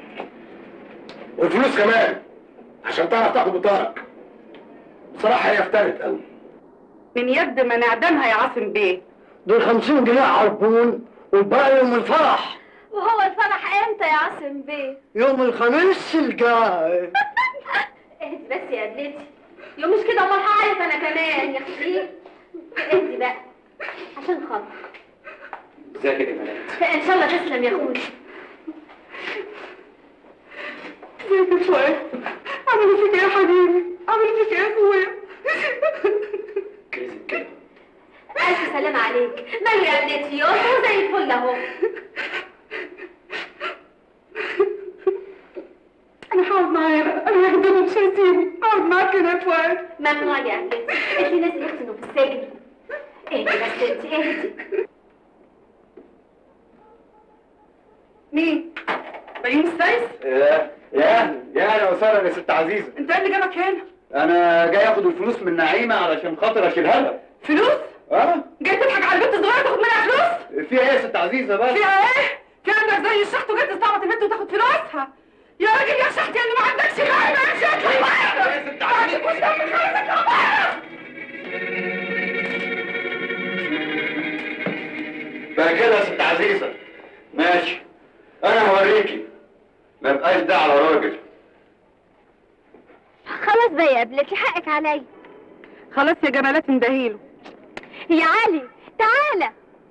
والفلوس كمان عشان تعرف تاخد بطارك بصراحه هي افترت قوي من يد ما نعدمها يا عاصم بيه دول 50 جنيه عربون والباقي يوم الفرح وهو الفرح امتى يا عاصم بيه؟ يوم الخميس الجاي اهدي بس يا قبلتي يوم مش كده امال هعيط انا كمان يا اختي اهدي بقى عشان خاطر ازيك يا بنات ان شاء الله تسلم يا اخوي ازيك يا فؤاد عملوا فيك ايه يا حبيبي عملوا فيك ايه يا اخويا كريزك كده الف سلام عليك مالي يا قبلتي هو زي الفل اهو انا هقعد معايا بقى انا هخدمه مش هسيبه هقعد معاك هنا يا فؤاد ممنوع يا قبلتي انت ناس يختنوا في السجن اهدي بس انت اهدي مين بيوم السايس يا يا يا اهلا وسهلا يا ست عزيزه انت ايه اللي جابك هنا انا جاي اخد الفلوس من نعيمه علشان خاطر اشيلها لها فلوس اه جاي تضحك على البنت الصغيره تاخد منها فلوس فيها ايه يا ست عزيزه بقى فيها ايه كانك زي الشحت وجاي تستعبط البنت وتاخد فلوسها يا راجل يا شحت يا اللي ما عندكش غير ما مش هتطلع يا ست عزيزه بقى كده يا ست عزيزه ماشي انا هوريكي ما بقاش ده على راجل خلاص بقى يا قبلتي حقك عليا خلاص يا جمالات اندهيله يا علي تعالى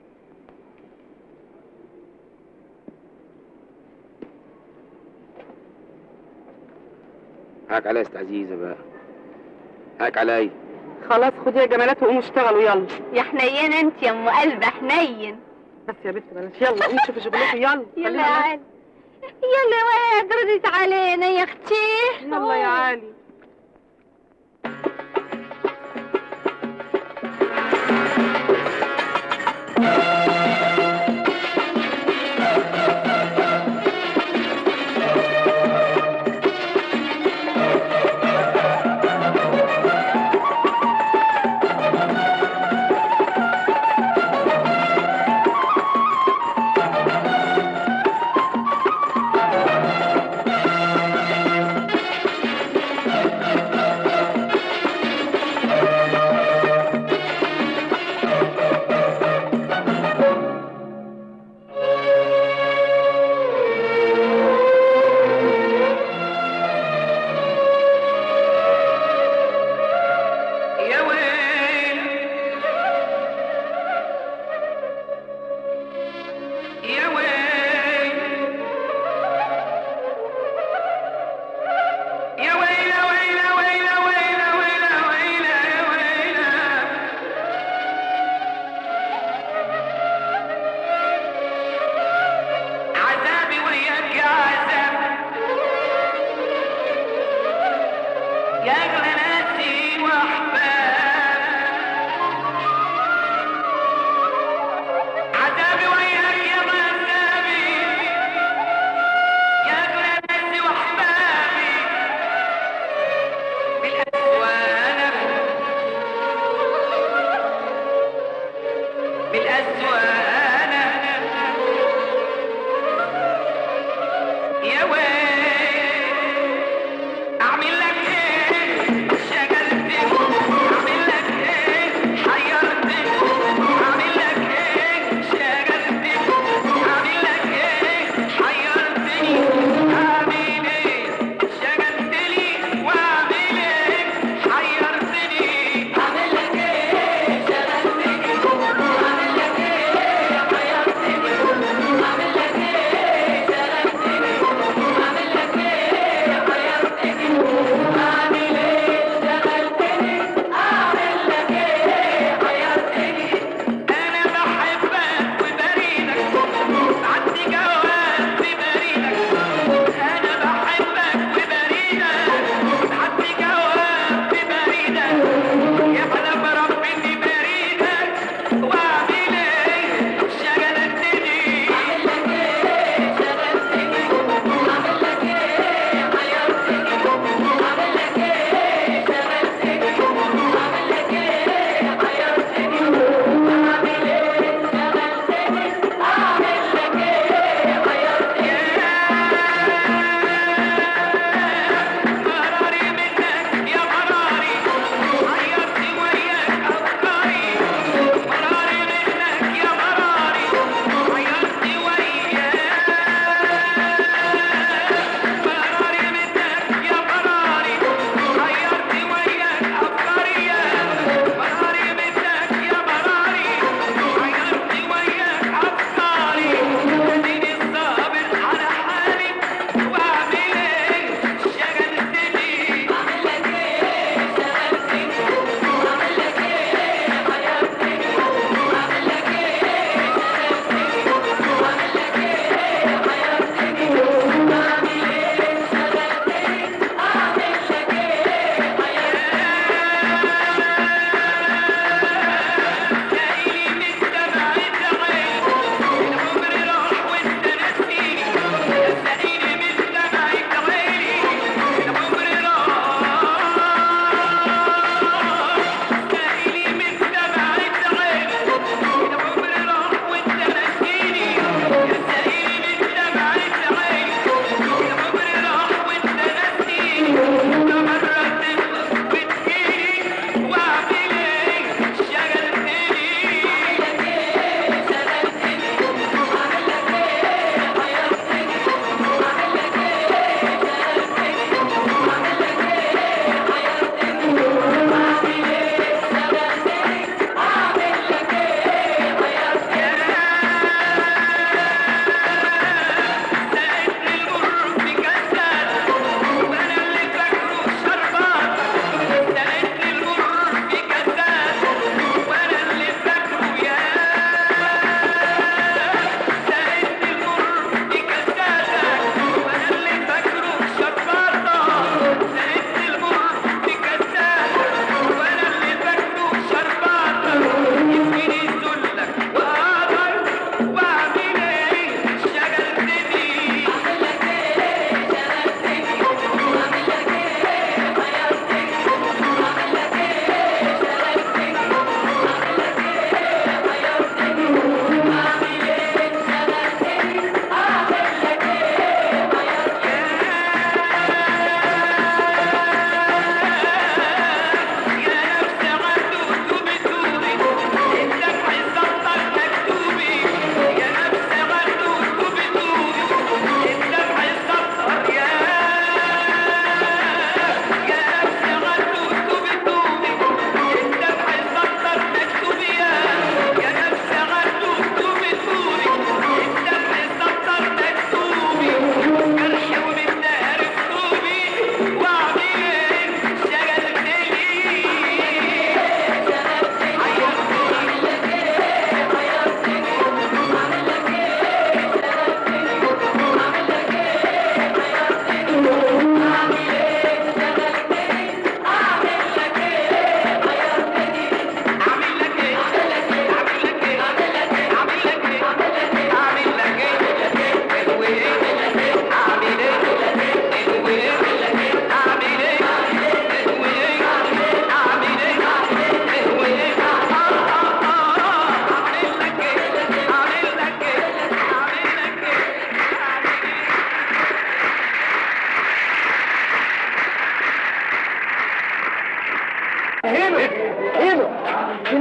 هاك عليا يا ست عزيزه بقى هاك عليا خلاص خدي يا جمالات وقوموا اشتغلوا يلا يا حنين انت يا ام قلب حنين بس يا بنت بلاش يلا قومي شوفي شغلكم يلا يلا خلينا يا ناكل. علي يلا يا واد ردت علينا يا اختي يلا يا علي يا أغلى ناسي وأحباب عذابي وياك يا عذابي يا أغلى ناسي وأحبابي بالأسوانة بالأسوانة يا ويل أعمل لك إيه شغلتني أعمل لك إيه حيرتني أعمل لك إيه شغلتني أعمل لك إيه حيرتني أعمل إيه شغلتني وأعمل إيه حيرتني أعمل لك إيه شغلتني أعمل لك إيه حيرتني أعمل لك إيه شغلتني أعمل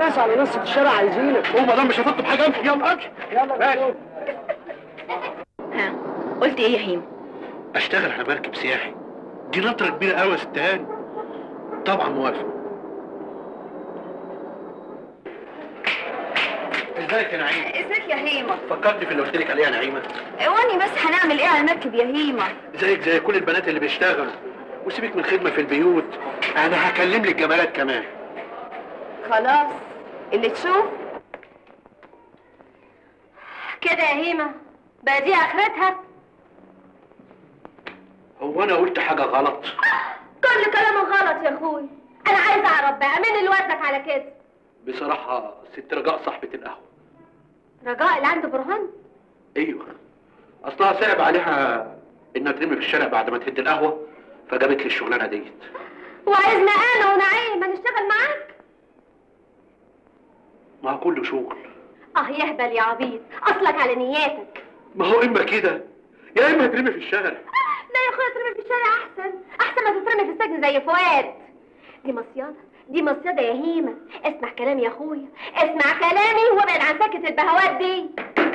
الناس على نص الشارع عايزينك هو ما دام مش هتطلب حاجه امشي يلا امشي يلا ماشي ها قلت ايه يا هيم اشتغل على مركب سياحي دي نطره كبيره قوي يا ست هاني طبعا موافق ازيك يا نعيمه ازيك يا هيمة فكرت في اللي قلت لك عليه يا نعيمه واني بس هنعمل ايه على المركب يا هيمة زيك زي كل البنات اللي بيشتغلوا وسيبك من الخدمه في البيوت انا هكلم لك جمالات كمان خلاص اللي تشوف كده يا هيمة بقى دي اخرتها هو انا قلت حاجه غلط كل كلامك غلط يا اخوي انا عايزه اعرف بقى مين اللي وزك على كده بصراحه ست رجاء صاحبه القهوه رجاء اللي عنده برهان ايوه اصلها صعب عليها انها ترمي في الشارع بعد ما تهد القهوه فجابت لي الشغلانه ديت وعايزنا انا ونعيم هنشتغل معاك ما هو كله شغل اه يهبل يا عبيط اصلك على نياتك ما هو اما كده يا اما هترمي في الشارع لا يا اخويا ترمي في الشارع احسن احسن ما تترمي في السجن زي فؤاد دي مصيادة دي مصيادة يا هيمة اسمع كلامي يا اخويا اسمع كلامي وابعد عن سكة البهوات دي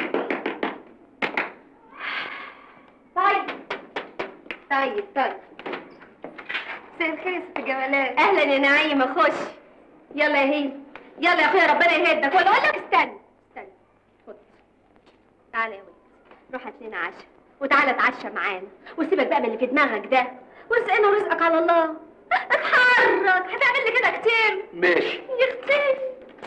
طيب طيب طيب مساء الخير يا ست جمالات اهلا يا نعيمة خش يلا يا هيمة يلا يا اخويا ربنا يهدك ولا اقول لك استنى استنى خد تعالى يا ولد روح هات لنا عشاء وتعالى اتعشى معانا وسيبك بقى من اللي في دماغك ده ورزقنا ورزقك على الله اتحرك هتعمل لي كده كتير ماشي يا اختي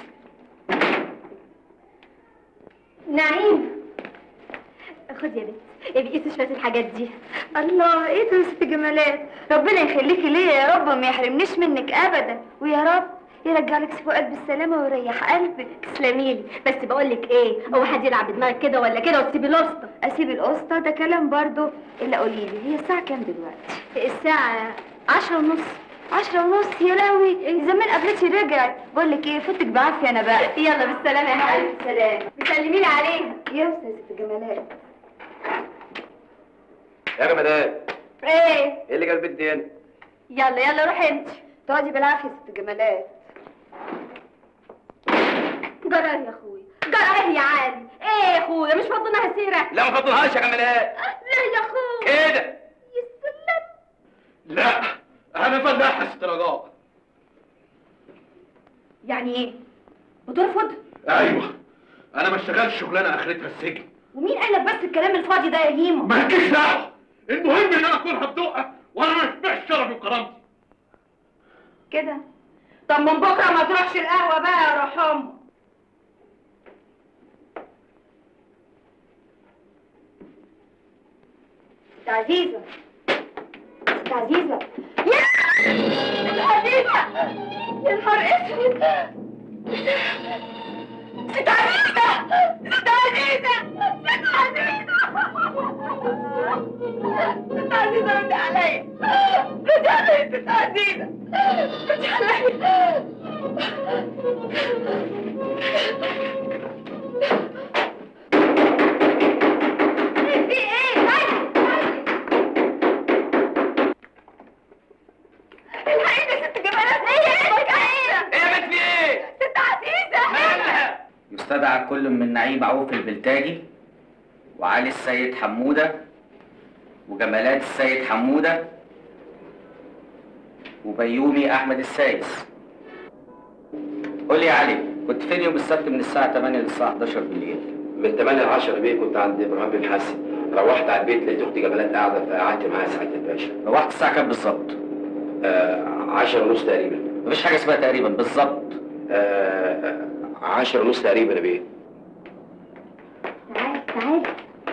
نعيم خد يا بنت ابقي قيسي شويه الحاجات دي الله ايه ده يا ست جمالات ربنا يخليكي ليا يا رب ما يحرمنيش منك ابدا ويا رب يرجع لك فؤاد بالسلامه ويريح قلبك تسلمي لي بس بقول لك ايه هو حد يلعب بدماغك كده ولا كده وتسيبي الوسطى اسيب القسطه ده كلام برضو الا قولي لي هي الساعه كام دلوقتي الساعه عشرة ونص عشرة ونص يا لهوي زمان قبلتي رجعت بقول لك ايه فوتك بعافيه انا بقى يلا بالسلامه يا حبيبتي سلام بتسلمي لي عليها يا استاذ ست جمالات يا جمالات ايه ايه اللي جاب البنت هنا؟ يلا يلا روحي انت تقعدي بالعافيه يا ست جمالات جرى يا اخويا جرى يا علي ايه يا اخويا مش فضلناها سيره لا ما فضلهاش يا جمالات لا يا اخويا كده يسلم لا انا فلاح يا ست رجاء يعني ايه بترفض ايوه انا ما اشتغلش شغلانه اخرتها السجن ومين قال لك بس الكلام الفاضي ده يا هيمو ما لكيش دعوه المهم ان انا اكونها بدقه وانا ما اشبعش شرفي وكرامتي كده طب من بكره ما تروحش القهوه بقى يا روح امك ست عزيزه ست عزيزه يا عزيزة يا نهار اسود ست عزيزة ست عزيزة ست عزيزة ست عزيزة ردي عليا ردي عليا ست عزيزة ردي عليا في ايه؟ طيب طيب الحقيقة يا ست جمالات ايه اسمك ايه؟ ايه يا بنت في ايه؟ ست عزيزة مالها؟ يستدعى كل من نعيم عوف البلتاجي وعلي السيد حمودة وجمالات السيد حمودة وبيومي أحمد السايس قول لي يا علي كنت فين يوم السبت من الساعة 8 للساعة 11 بالليل؟ من 8 ل 10 بيه كنت عند ابراهيم بن حسن روحت على البيت لقيت اختي جمالات قاعده فقعدت معاها ساعه الباشا روحت الساعة كام بالظبط؟ آه 10 ونص تقريبا مفيش حاجة اسمها تقريبا بالظبط آه 10 ونص تقريبا يا بيه تعالي تعالي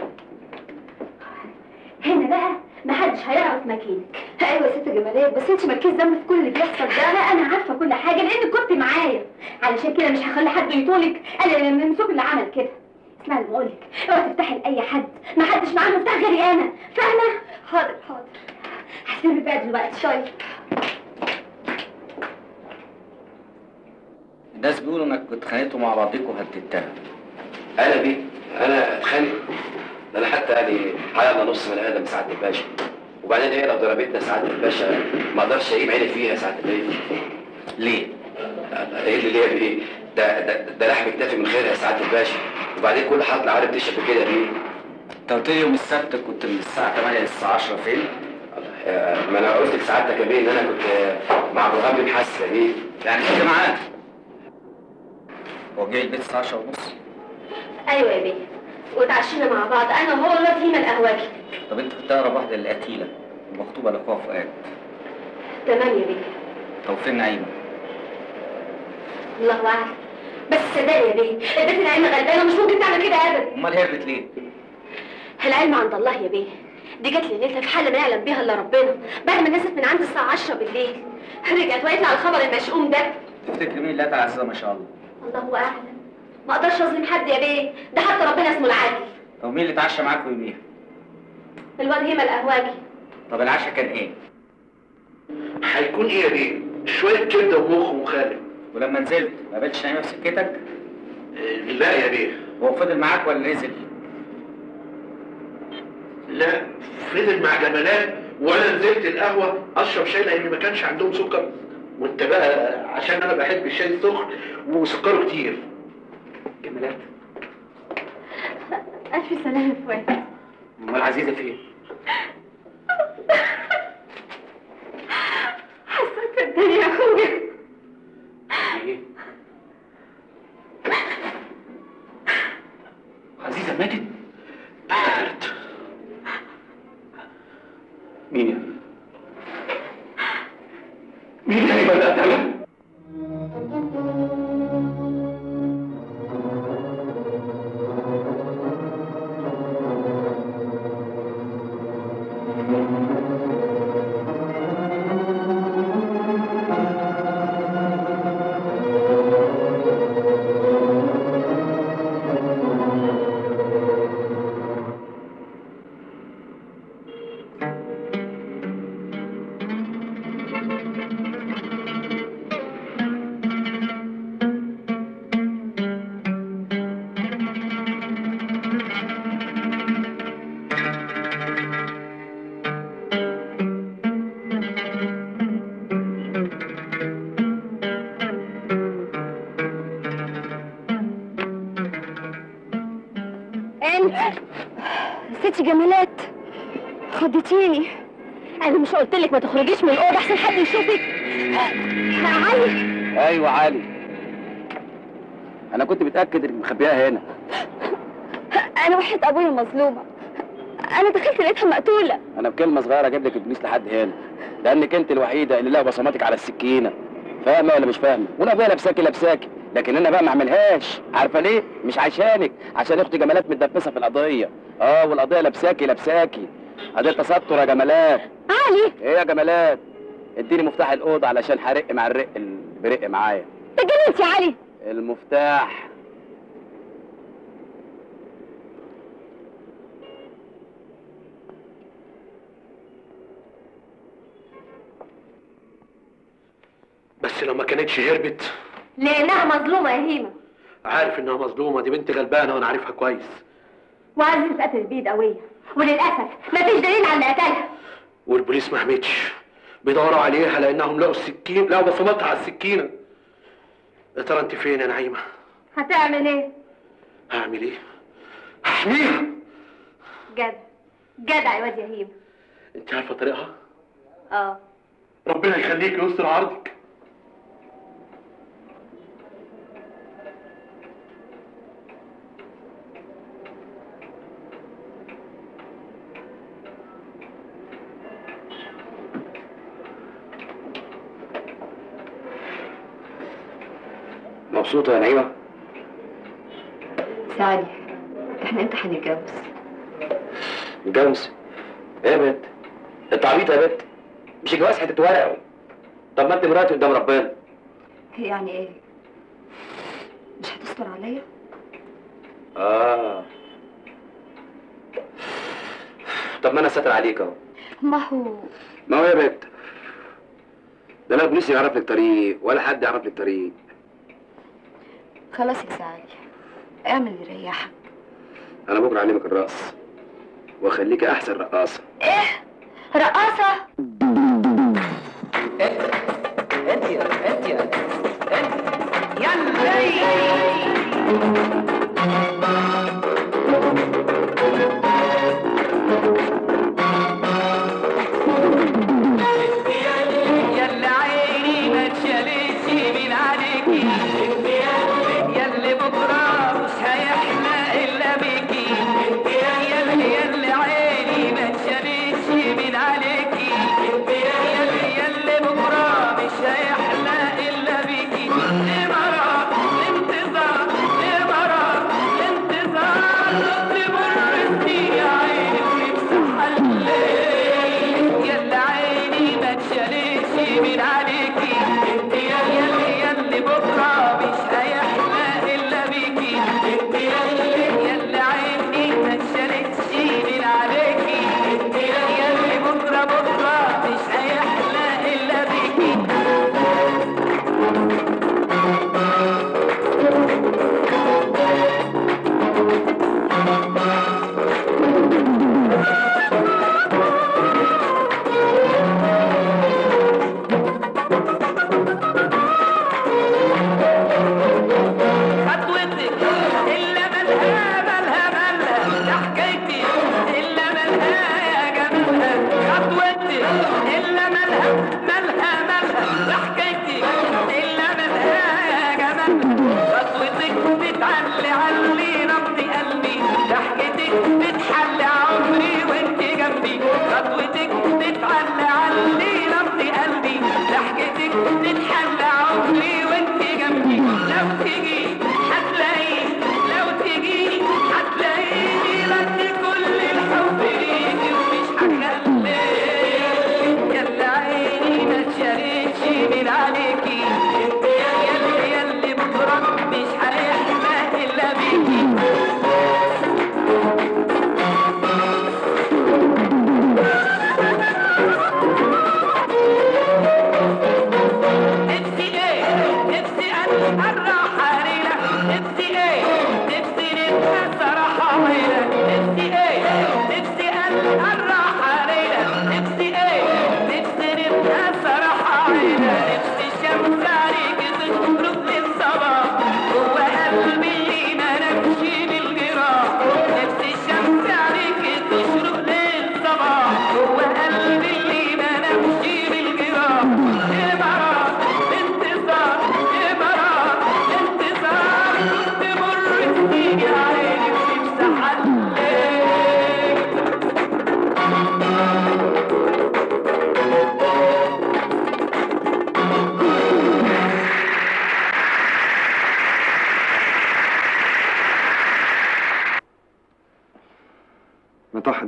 هنا بقى محدش هيعرف مكانك ايوه يا ست جمالات بس انت مالكيش ذنب في كل اللي بيحصل ده لا انا عارفه كل حاجه لان كنت معايا علشان كده مش هخلي حد يطولك الا الممسوك اللي عمل كده اسمعي اللي بقولك اوعي تفتحي لاي حد ما حدش معاه مفتاح غيري انا فاهمه حاضر حاضر هسيبك بقى دلوقتي طيب الناس بيقولوا انك اتخانقتوا مع بعضكم وهددتها انا بيه انا اتخانق ده انا حتى يعني حيالله نص من ادم سعاده الباشا وبعدين هي لو ضربتنا سعاده الباشا ما اقدرش اجيب عيني فيها سعاده الباشا ليه؟ ايه اللي ليا بايه؟ ده ده ده لحم كتافي من خير يا سعاده الباشا وبعدين كل حاطط عارف تشرب كده ليه؟ انت قلت لي يوم السبت كنت من الساعه 8 للساعه 10 فين؟ آه، ما انا قلت لسعادتك يا بيه ان انا كنت آه، مع ابو غاب بن حسن يا بيه يعني كنت معاه هو جاي البيت الساعه 10 ونص ايوه يا بيه وتعشينا مع بعض انا وهو الواد هيما القهوجي طب انت كنت اقرب واحده للقتيله ومخطوبه لاخوها فؤاد تمام يا بيه طب فين نعيمه؟ الله اعلم بس صدقني يا بيه البنت العلم غلبانه مش ممكن تعمل كده ابدا امال هربت ليه؟ العلم عند الله يا بيه دي جت لي ليله في حاله ما يعلم بيها الا ربنا بعد ما نزلت من عند الساعه 10 بالليل رجعت وقالت لي على الخبر المشؤوم ده تفتكر مين اللي قتل عزيزه ما شاء الله؟ الله اعلم ما اقدرش اظلم حد يا بيه ده حتى ربنا اسمه العادل طب مين اللي اتعشى معاكم يوميها؟ الواد هيما القهوجي طب العشاء كان ايه؟ هيكون ايه يا بيه؟ شويه كبده ومخ ومخلل ولما نزلت ما قابلتش نعيمه في سكتك؟ لا يا بيه هو فضل معاك ولا نزل؟ لا فضل مع جمالات وانا نزلت القهوه اشرب شاي لان ما كانش عندهم سكر وانت بقى عشان انا بحب الشاي السخن وسكره كتير جمالات الف سلامه يا فؤاد امال عزيزه فين؟ حسك الدنيا يا اخويا ايه؟ عزيزه ماتت؟ قتلت مين يا مين يا ايمن قتلها؟ انت ست جمالات خضتيني انا مش قلت لك ما تخرجيش من الاوضه احسن حد يشوفك علي ايوه علي انا كنت متاكد انك مخبيها هنا انا وحيد ابويا مظلومه انا دخلت لقيتها مقتوله انا بكلمه صغيره اجيب لك البوليس لحد هنا لانك انت الوحيده اللي لها بصماتك على السكينه فاهمه ولا مش فاهمه وانا ابويا لابساكي لابساكي لكن انا بقى ما اعملهاش عارفه ليه مش عشانك عشان اختي جمالات متدبسه في القضيه اه والقضيه لابساكي لابساكي قضيه تستر يا جمالات علي ايه يا جمالات اديني مفتاح الاوضه علشان هرق مع الرق اللي برق معايا اتجننت يا علي المفتاح بس لو ما كانتش هربت لانها مظلومه يا هيما عارف انها مظلومه دي بنت غلبانه وانا عارفها كويس وعزيز قتل بيد قويه وللاسف مفيش دليل على اللي قتلها والبوليس ما همتش بيدوروا عليها لانهم لقوا السكين لقوا بصماتها على السكينه يا ترى انت فين يا نعيمه هتعمل ايه هعمل ايه هحميها جدع جدع يا واد يا هيما انت عارفه طريقها اه ربنا يخليك ويستر عرضك مبسوطه يا نعيمه سعدي احنا امتى هنتجوز متجوز ايه يا بنت انت عبيطه يا بنت مش الجواز حته ورقه طب ما انت مراتي قدام ربنا يعني ايه مش هتستر عليا اه طب ما انا ساتر عليك اهو ما هو ما هو يا بنت لا لا البوليس يعرف لك طريق ولا حد يعرف لك طريق خلاص يا سعدي اعمل اللي يريحك انا بكره اعلمك الرقص واخليك احسن رقاصه ايه رقاصه انت يا انت يا انت يلا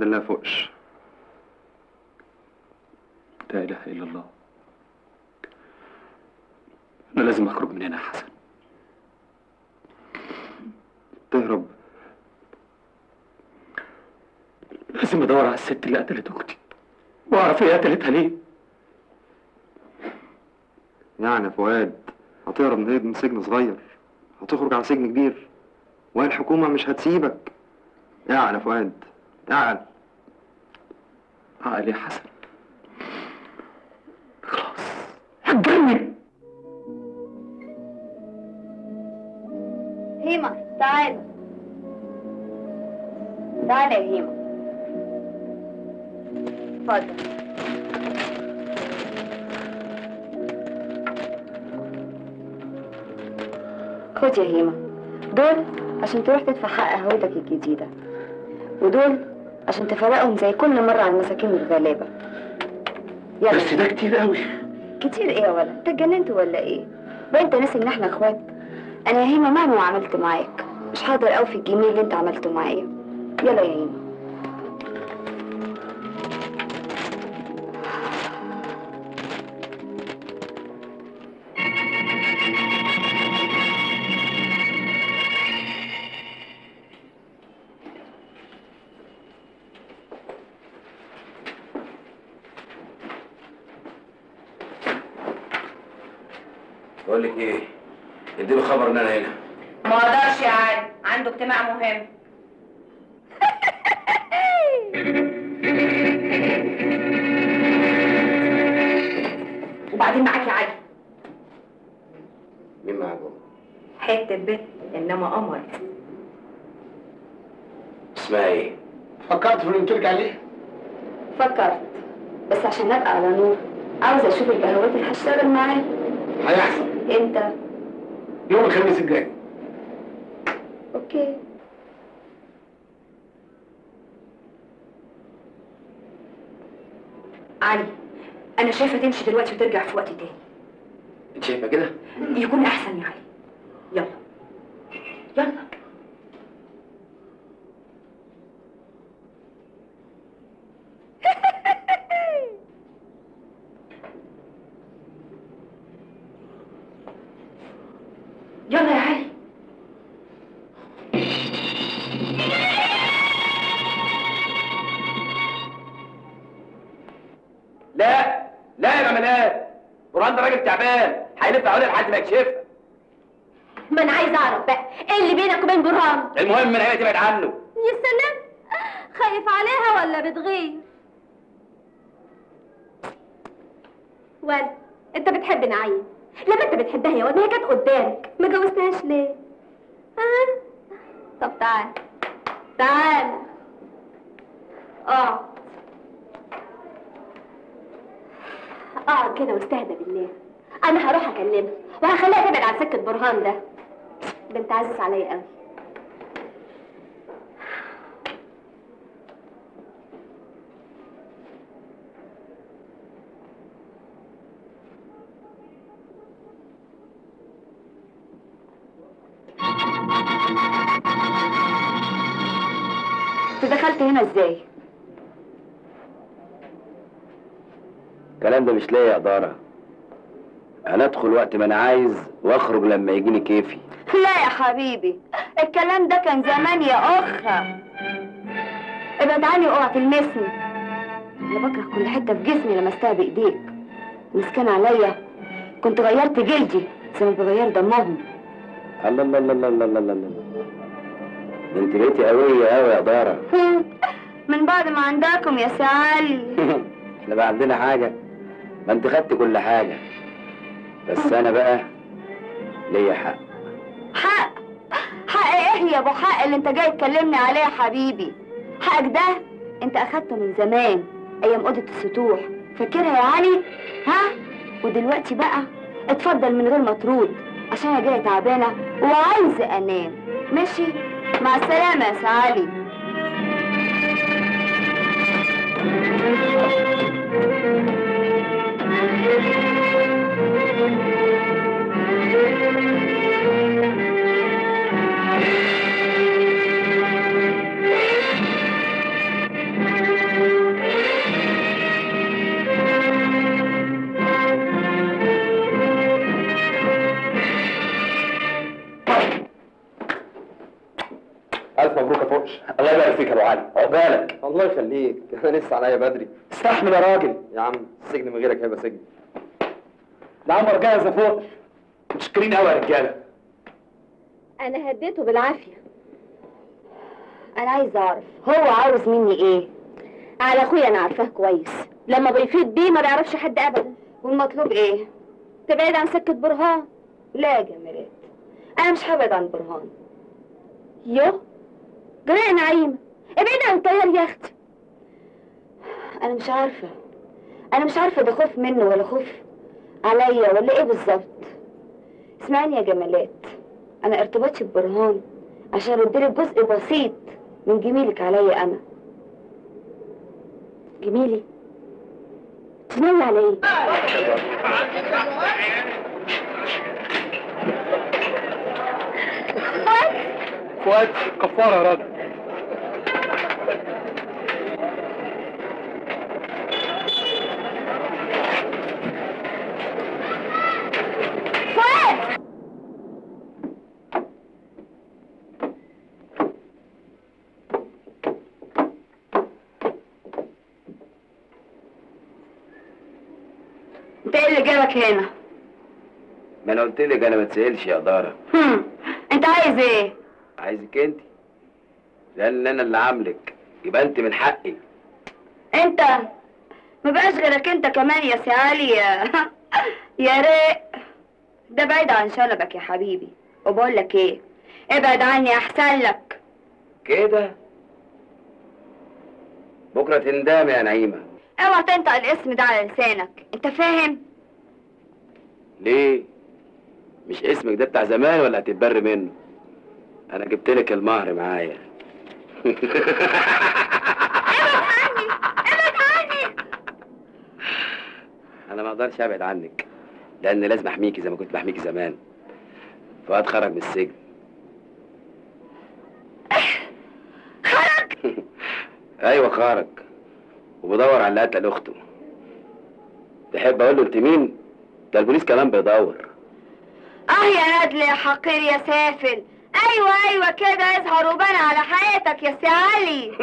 وحد الله فوقش لا اله الا الله انا لازم اخرج من هنا يا حسن تهرب لازم ادور على الست اللي قتلت اختي واعرف هي قتلتها ليه يعني يا فؤاد هتهرب من من سجن صغير هتخرج على سجن كبير وهي الحكومة مش هتسيبك اعقل يا فؤاد اعقل عقل يا حسن خلاص هتجنن هيما تعالى تعالى يا هيما اتفضل خد يا هيما دول عشان تروح تدفع حق هويتك الجديدة ودول عشان تفرقهم زي كل مرة على المساكين الغلابة يلا بس ده كتير قوي كتير ايه يا ولد انت اتجننت ولا ايه وانت ناسي ان احنا اخوات انا يا هيما مهما عملت معاك مش هقدر اوفي الجميل اللي انت عملته معايا يلا يا هيما بقول لك ايه اديله خبر ان انا هنا ما اقدرش يا علي عنده اجتماع مهم وبعدين معاك يا علي مين معاكم حته بنت انما قمر اسمها ايه فكرت في اللي قلت لك عليه فكرت بس عشان ابقى على نور عاوزه اشوف البهوات اللي هشتغل معاه هيحصل امتى يوم الخميس الجاي اوكي علي انا شايفه تمشي دلوقتي وترجع في وقت تاني انت شايفه كده يكون احسن يا علي يلا يلا يلا يا علي لا لا يا جمالات برهان ده راجل تعبان هيلف حوالي لحد ما يكشفها ما انا عايزه اعرف بقى ايه اللي بينك وبين برهان المهم ان هي تبعد عنه يا سلام خايف عليها ولا بتغير واد انت بتحب نعيم لما انت بتحبها يا واد هي كانت قدامك ما جوزتهاش ليه ها طب تعال تعال اقعد اقعد كده واستهدى بالله انا هروح اكلمها وهخليها تبعد عن سكه برهان ده ده انت عزيز عليا قوي انت دخلت هنا ازاي الكلام ده مش ليا يا إدارة أنا أدخل وقت ما أنا عايز وأخرج لما يجيني كيفي لا يا حبيبي الكلام ده كان زمان يا اخا ابعد عني اوعى تلمسني انا بكره كل حته في جسمي لمستها بايديك مسكان عليا كنت غيرت جلدي زي ما بغير دمهم الله الله الله الله الله الله الله الله ده أنت بقيتي قوية أوي يا إدارة من بعد ما عندكم يا سعالي احنا بقى عندنا حاجة ما أنت خدت كل حاجة بس أنا بقى ليا حق حق حق ايه يا ابو حق اللي انت جاي تكلمني عليه يا حبيبي حقك ده انت اخدته من زمان ايام اوضه السطوح فاكرها يا علي ها ودلوقتي بقى اتفضل من غير ما ترد عشان انا جايه تعبانه وعايزه انام ماشي مع السلامه يا سعالي فيك يا ابو علي عقبالك الله يخليك انا لسه عليا بدري استحمل يا راجل يا عم السجن من غيرك هيبقى سجن العنبر جاهز يا فوق متشكرين قوي يا رجاله انا هديته بالعافيه انا عايز اعرف هو عاوز مني ايه على اخويا انا عارفاه كويس لما بيفيض بيه ما بيعرفش حد ابدا والمطلوب ايه تبعد عن سكه برهان لا يا جمالات انا مش هبعد عن برهان يو جرأة نعيمة ابعد عن الطيار يا اختي انا مش عارفه انا مش عارفه ده خوف منه ولا خوف عليا ولا ايه بالظبط اسمعني يا جمالات انا ارتباطي ببرهان عشان ردلك جزء بسيط من جميلك عليا انا جميلي تنوي على ايه فؤاد كفاره يا راجل انت ايه اللي جابك هنا ما انا قلت لك انا ما تسالش يا دارة هم. انت عايز ايه عايزك انت لان انا اللي عاملك يبقى انت من حقي انت ما بقاش غيرك انت كمان يا سي علي يا يا ريق ده بعيد عن شنبك يا حبيبي وبقول لك ايه ابعد عني احسن لك كده بكره تندم يا نعيمه اوعى تنطق الاسم ده على لسانك انت فاهم ليه مش اسمك ده بتاع زمان ولا هتتبر منه انا جبت لك المهر معايا انا ما اقدرش ابعد عنك لان لازم احميكي زي ما كنت بحميكي زمان فؤاد خرج من السجن خرج ايوه خرج وبدور على اللي قتل اخته تحب اقول له انت مين ده البوليس كمان بيدور اه يا ندل يا حقير يا سافل ايوه ايوه كده اظهر وبان على حياتك يا سي علي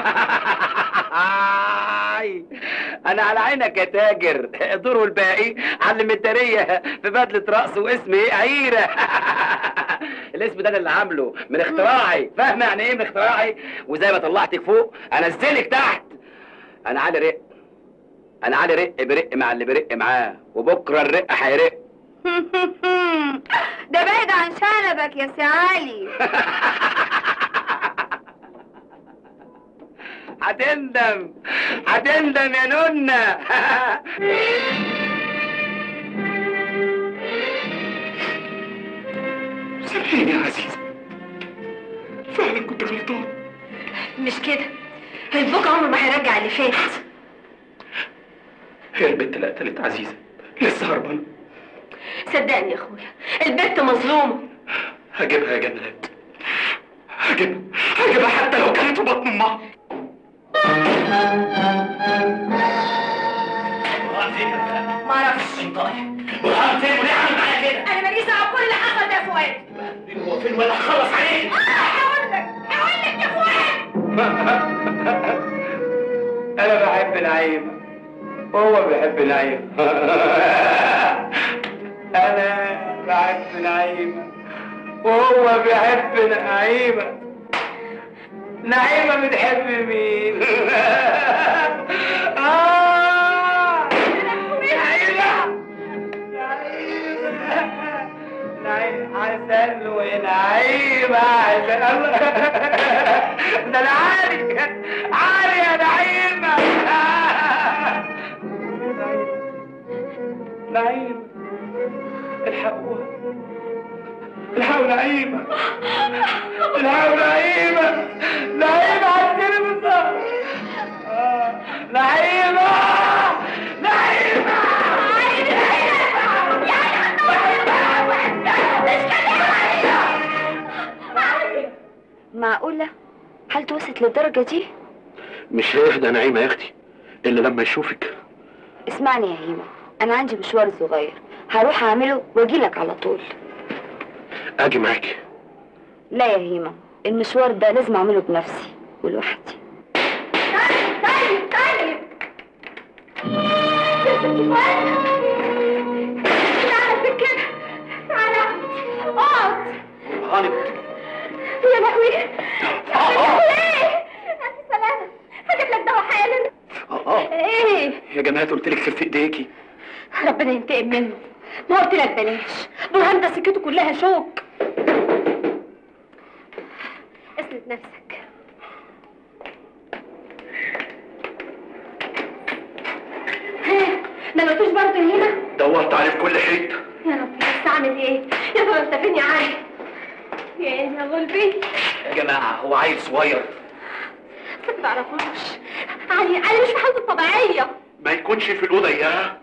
آي، انا على عينك يا تاجر دور والباقي على المدارية في بدلة رقص واسمي ايه عيرة الاسم ده انا اللي عامله من اختراعي فاهمه يعني ايه من اختراعي وزي ما طلعتك فوق انزلك تحت انا علي رق انا علي رق برق مع اللي برق معاه وبكره الرق هيرق ده بعيد عن شنبك يا سي علي هتندم هتندم يا نونة سامحيني يا عزيزة فعلا كنت غلطان مش كده البوك عمره ما هيرجع اللي فات هي البنت اللي قتلت عزيزة لسه هربانة صدقني يا اخويا البنت مظلومه هجيبها يا جمالات هجيبها هجيبها حتى لو كانت في بطن امها ما اعرفش برهان فين وليه عامل معايا كده؟ انا ماليش دعوه بكل اللي حصل ده يا فؤاد هو فين ولا هخلص عليك؟ هقول لك هقول لك يا فؤاد انا بحب نعيمة وهو بيحب نعيمة انا بحب نعيمة وهو بيحب نعيمة نعيمة بتحب مين؟ آه! نعيمة! نعيمة عسل ونعيمة عسل الله ده انا عالي عالي يا نعيمة نعيمة الحقوها الحقوا نعيمة الحقوا نعيمة نعيمة عالكلمة بالظبط آه، نعيمة نعيمة معقولة حالته وصلت للدرجة دي مش هيهدى نعيمة يا اختي الا لما يشوفك اسمعني يا هيما انا عندي مشوار صغير هروح اعمله واجيلك على طول اجي معاكي لا يا هيما المشوار ده لازم اعمله بنفسي ولوحدي طيب طيب طيب يا ستي فؤاد تعالى فكر تعالى اقعد هاني يا لهوي يا لهوي ايه الف سلامة هجيب لك دواء حالا اه ايه يا جماعه قلت لك خف ايديكي ربنا ينتقم منه ما قلت لك بلاش برهان ده سكته كلها شوك اسند نفسك ها ما لقيتوش برضه هنا دورت عليه في كل حته يا ربي بس اعمل ايه يا ترى انت فين يا علي يا عيني يا غلبي يا جماعه هو عيل صغير ما تعرفوش علي علي مش في حالته الطبيعيه ما يكونش في الاوضه اياها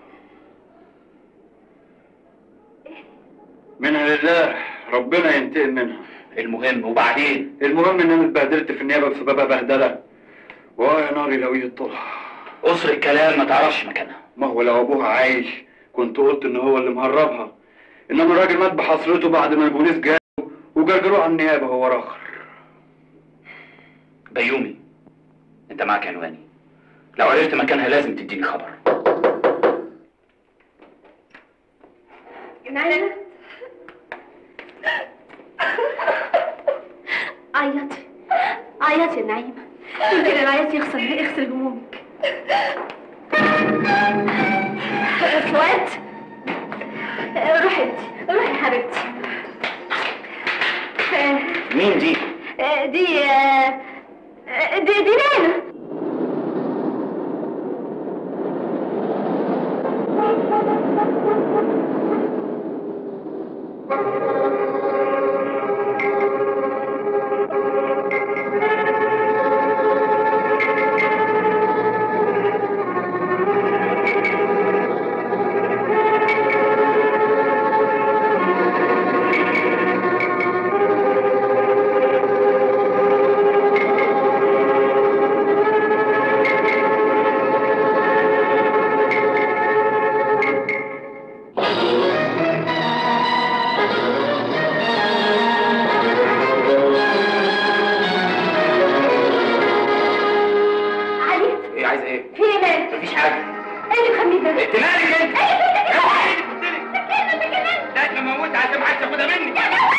منها لله ربنا ينتقم منها المهم وبعدين المهم ان انا اتبهدلت في النيابه بسببها بهدله واه يا ناري لو يطلع قصر الكلام ما تعرفش مكانها ما هو لو ابوها عايش كنت قلت ان هو اللي مهربها انما الراجل مات بحصرته بعد ما البوليس جاله وجرجروه على النيابه هو راخر بيومي انت معاك عنواني لو عرفت مكانها لازم تديني خبر نعيمة عيطي عيطي يا نعيمة يمكن العياط يغسل يغسل همومك فؤاد روحي انت روحي يا حبيبتي آه، مين دي؟ آه، دي آه، آه، دي دي نانا علي ايه عايزه ايه؟ في ايه مالك؟ مفيش حاجه ايه اللي مخليه ده؟ انت مالك انت؟ ايه اللي مخليه اوعي تقتلي لا ما موت عشان ما حدش ياخدها مني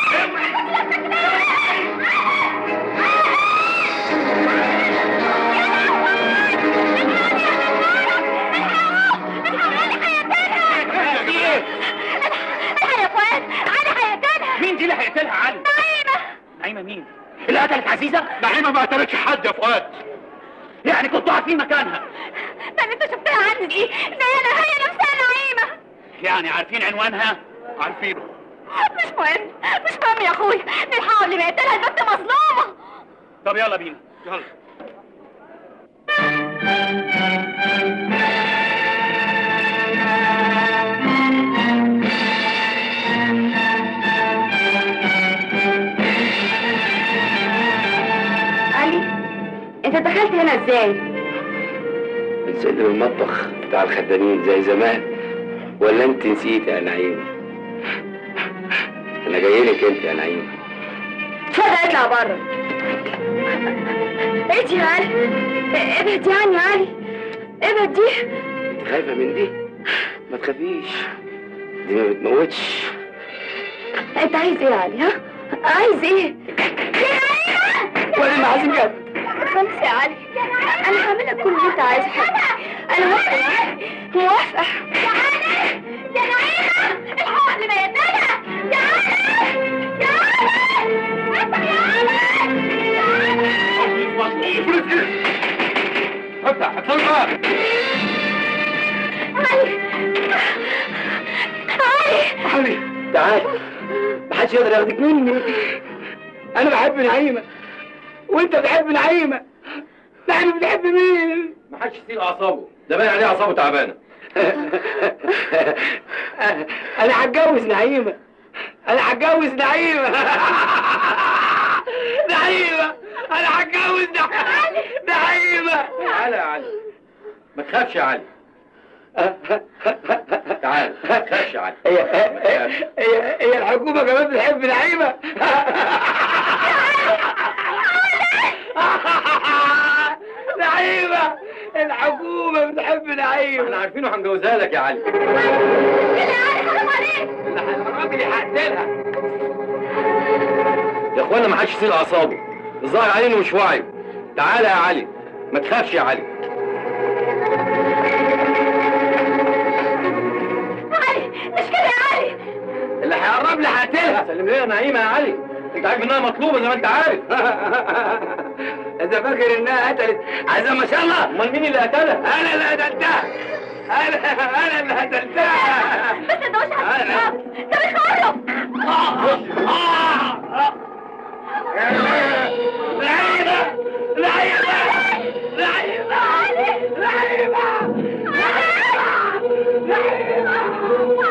الحق يا فؤاد علي هيقتلها مين دي اللي هيقتلها علي؟ نعيمة نعيمه مين؟ اللي قتلت عزيزه؟ نعيمه ما قتلتش حد يا فؤاد يعني كنتوا عارفين مكانها ده اللي انت شفتها عندي دي نانا هي نفسها نعيمة يعني عارفين عنوانها؟ عارفينه مش مهم مش مهم يا اخويا نلحقوا اللي بيقتلها البنت مظلومة طب يلا بينا يلا علي انت دخلت هنا ازاي من سلم المطبخ بتاع الخدامين زي زمان ولا انت نسيت يا نعيم انا جاي لك انت يا نعيم اتفضل اطلع بره ايه يا علي ابعد عني يا علي ابعد دي انت خايفه من دي ما تخافيش دي ما بتموتش انت عايز ايه يا علي ها عايز ايه ولا المعازيم جت خلاص يا علي انا هعمل لك كل اللي انت عايزه انا موافقه يا علي موافقه يا علي يا نعيمة الحق اللي بيقتلها يا علي يا علي انت يا علي يا علي افتح افتح علي علي علي تعال محدش يقدر ياخدك مني انا بحب نعيمه وانت بتحب نعيمه نحن بنحب مين ما حدش يسيب اعصابه ده باين عليه اعصابه تعبانه انا هتجوز نعيمه انا هتجوز نعيمه نعيمه انا هتجوز نعيمه نعيمه تعالى يا علي ما تخافش يا علي تعال ما تخافش يا علي هي هي هي الحكومه كمان بتحب نعيمه نعيمة الحكومة بتحب نعيمة احنا عارفينه هنجوزها لك يا علي حرام عليك الراجل يحقلها يا اخوانا ما حدش يسيل اعصابه الظاهر عليه انه مش واعي تعالى يا علي ما تخافش يا علي علي مش كده يا علي اللي هيقرب لي هقتلها سلم لي نعيمه يا علي انت عارف انها مطلوبه زي ما انت عارف انت فاكر انها قتلت عايزة ما شاء الله امال مين اللي قتلها انا اللي قتلتها انا انا اللي قتلتها بس ده مش عارف ده مش خرب لعيبه لعيبه لعيبه لعيبه لعيبه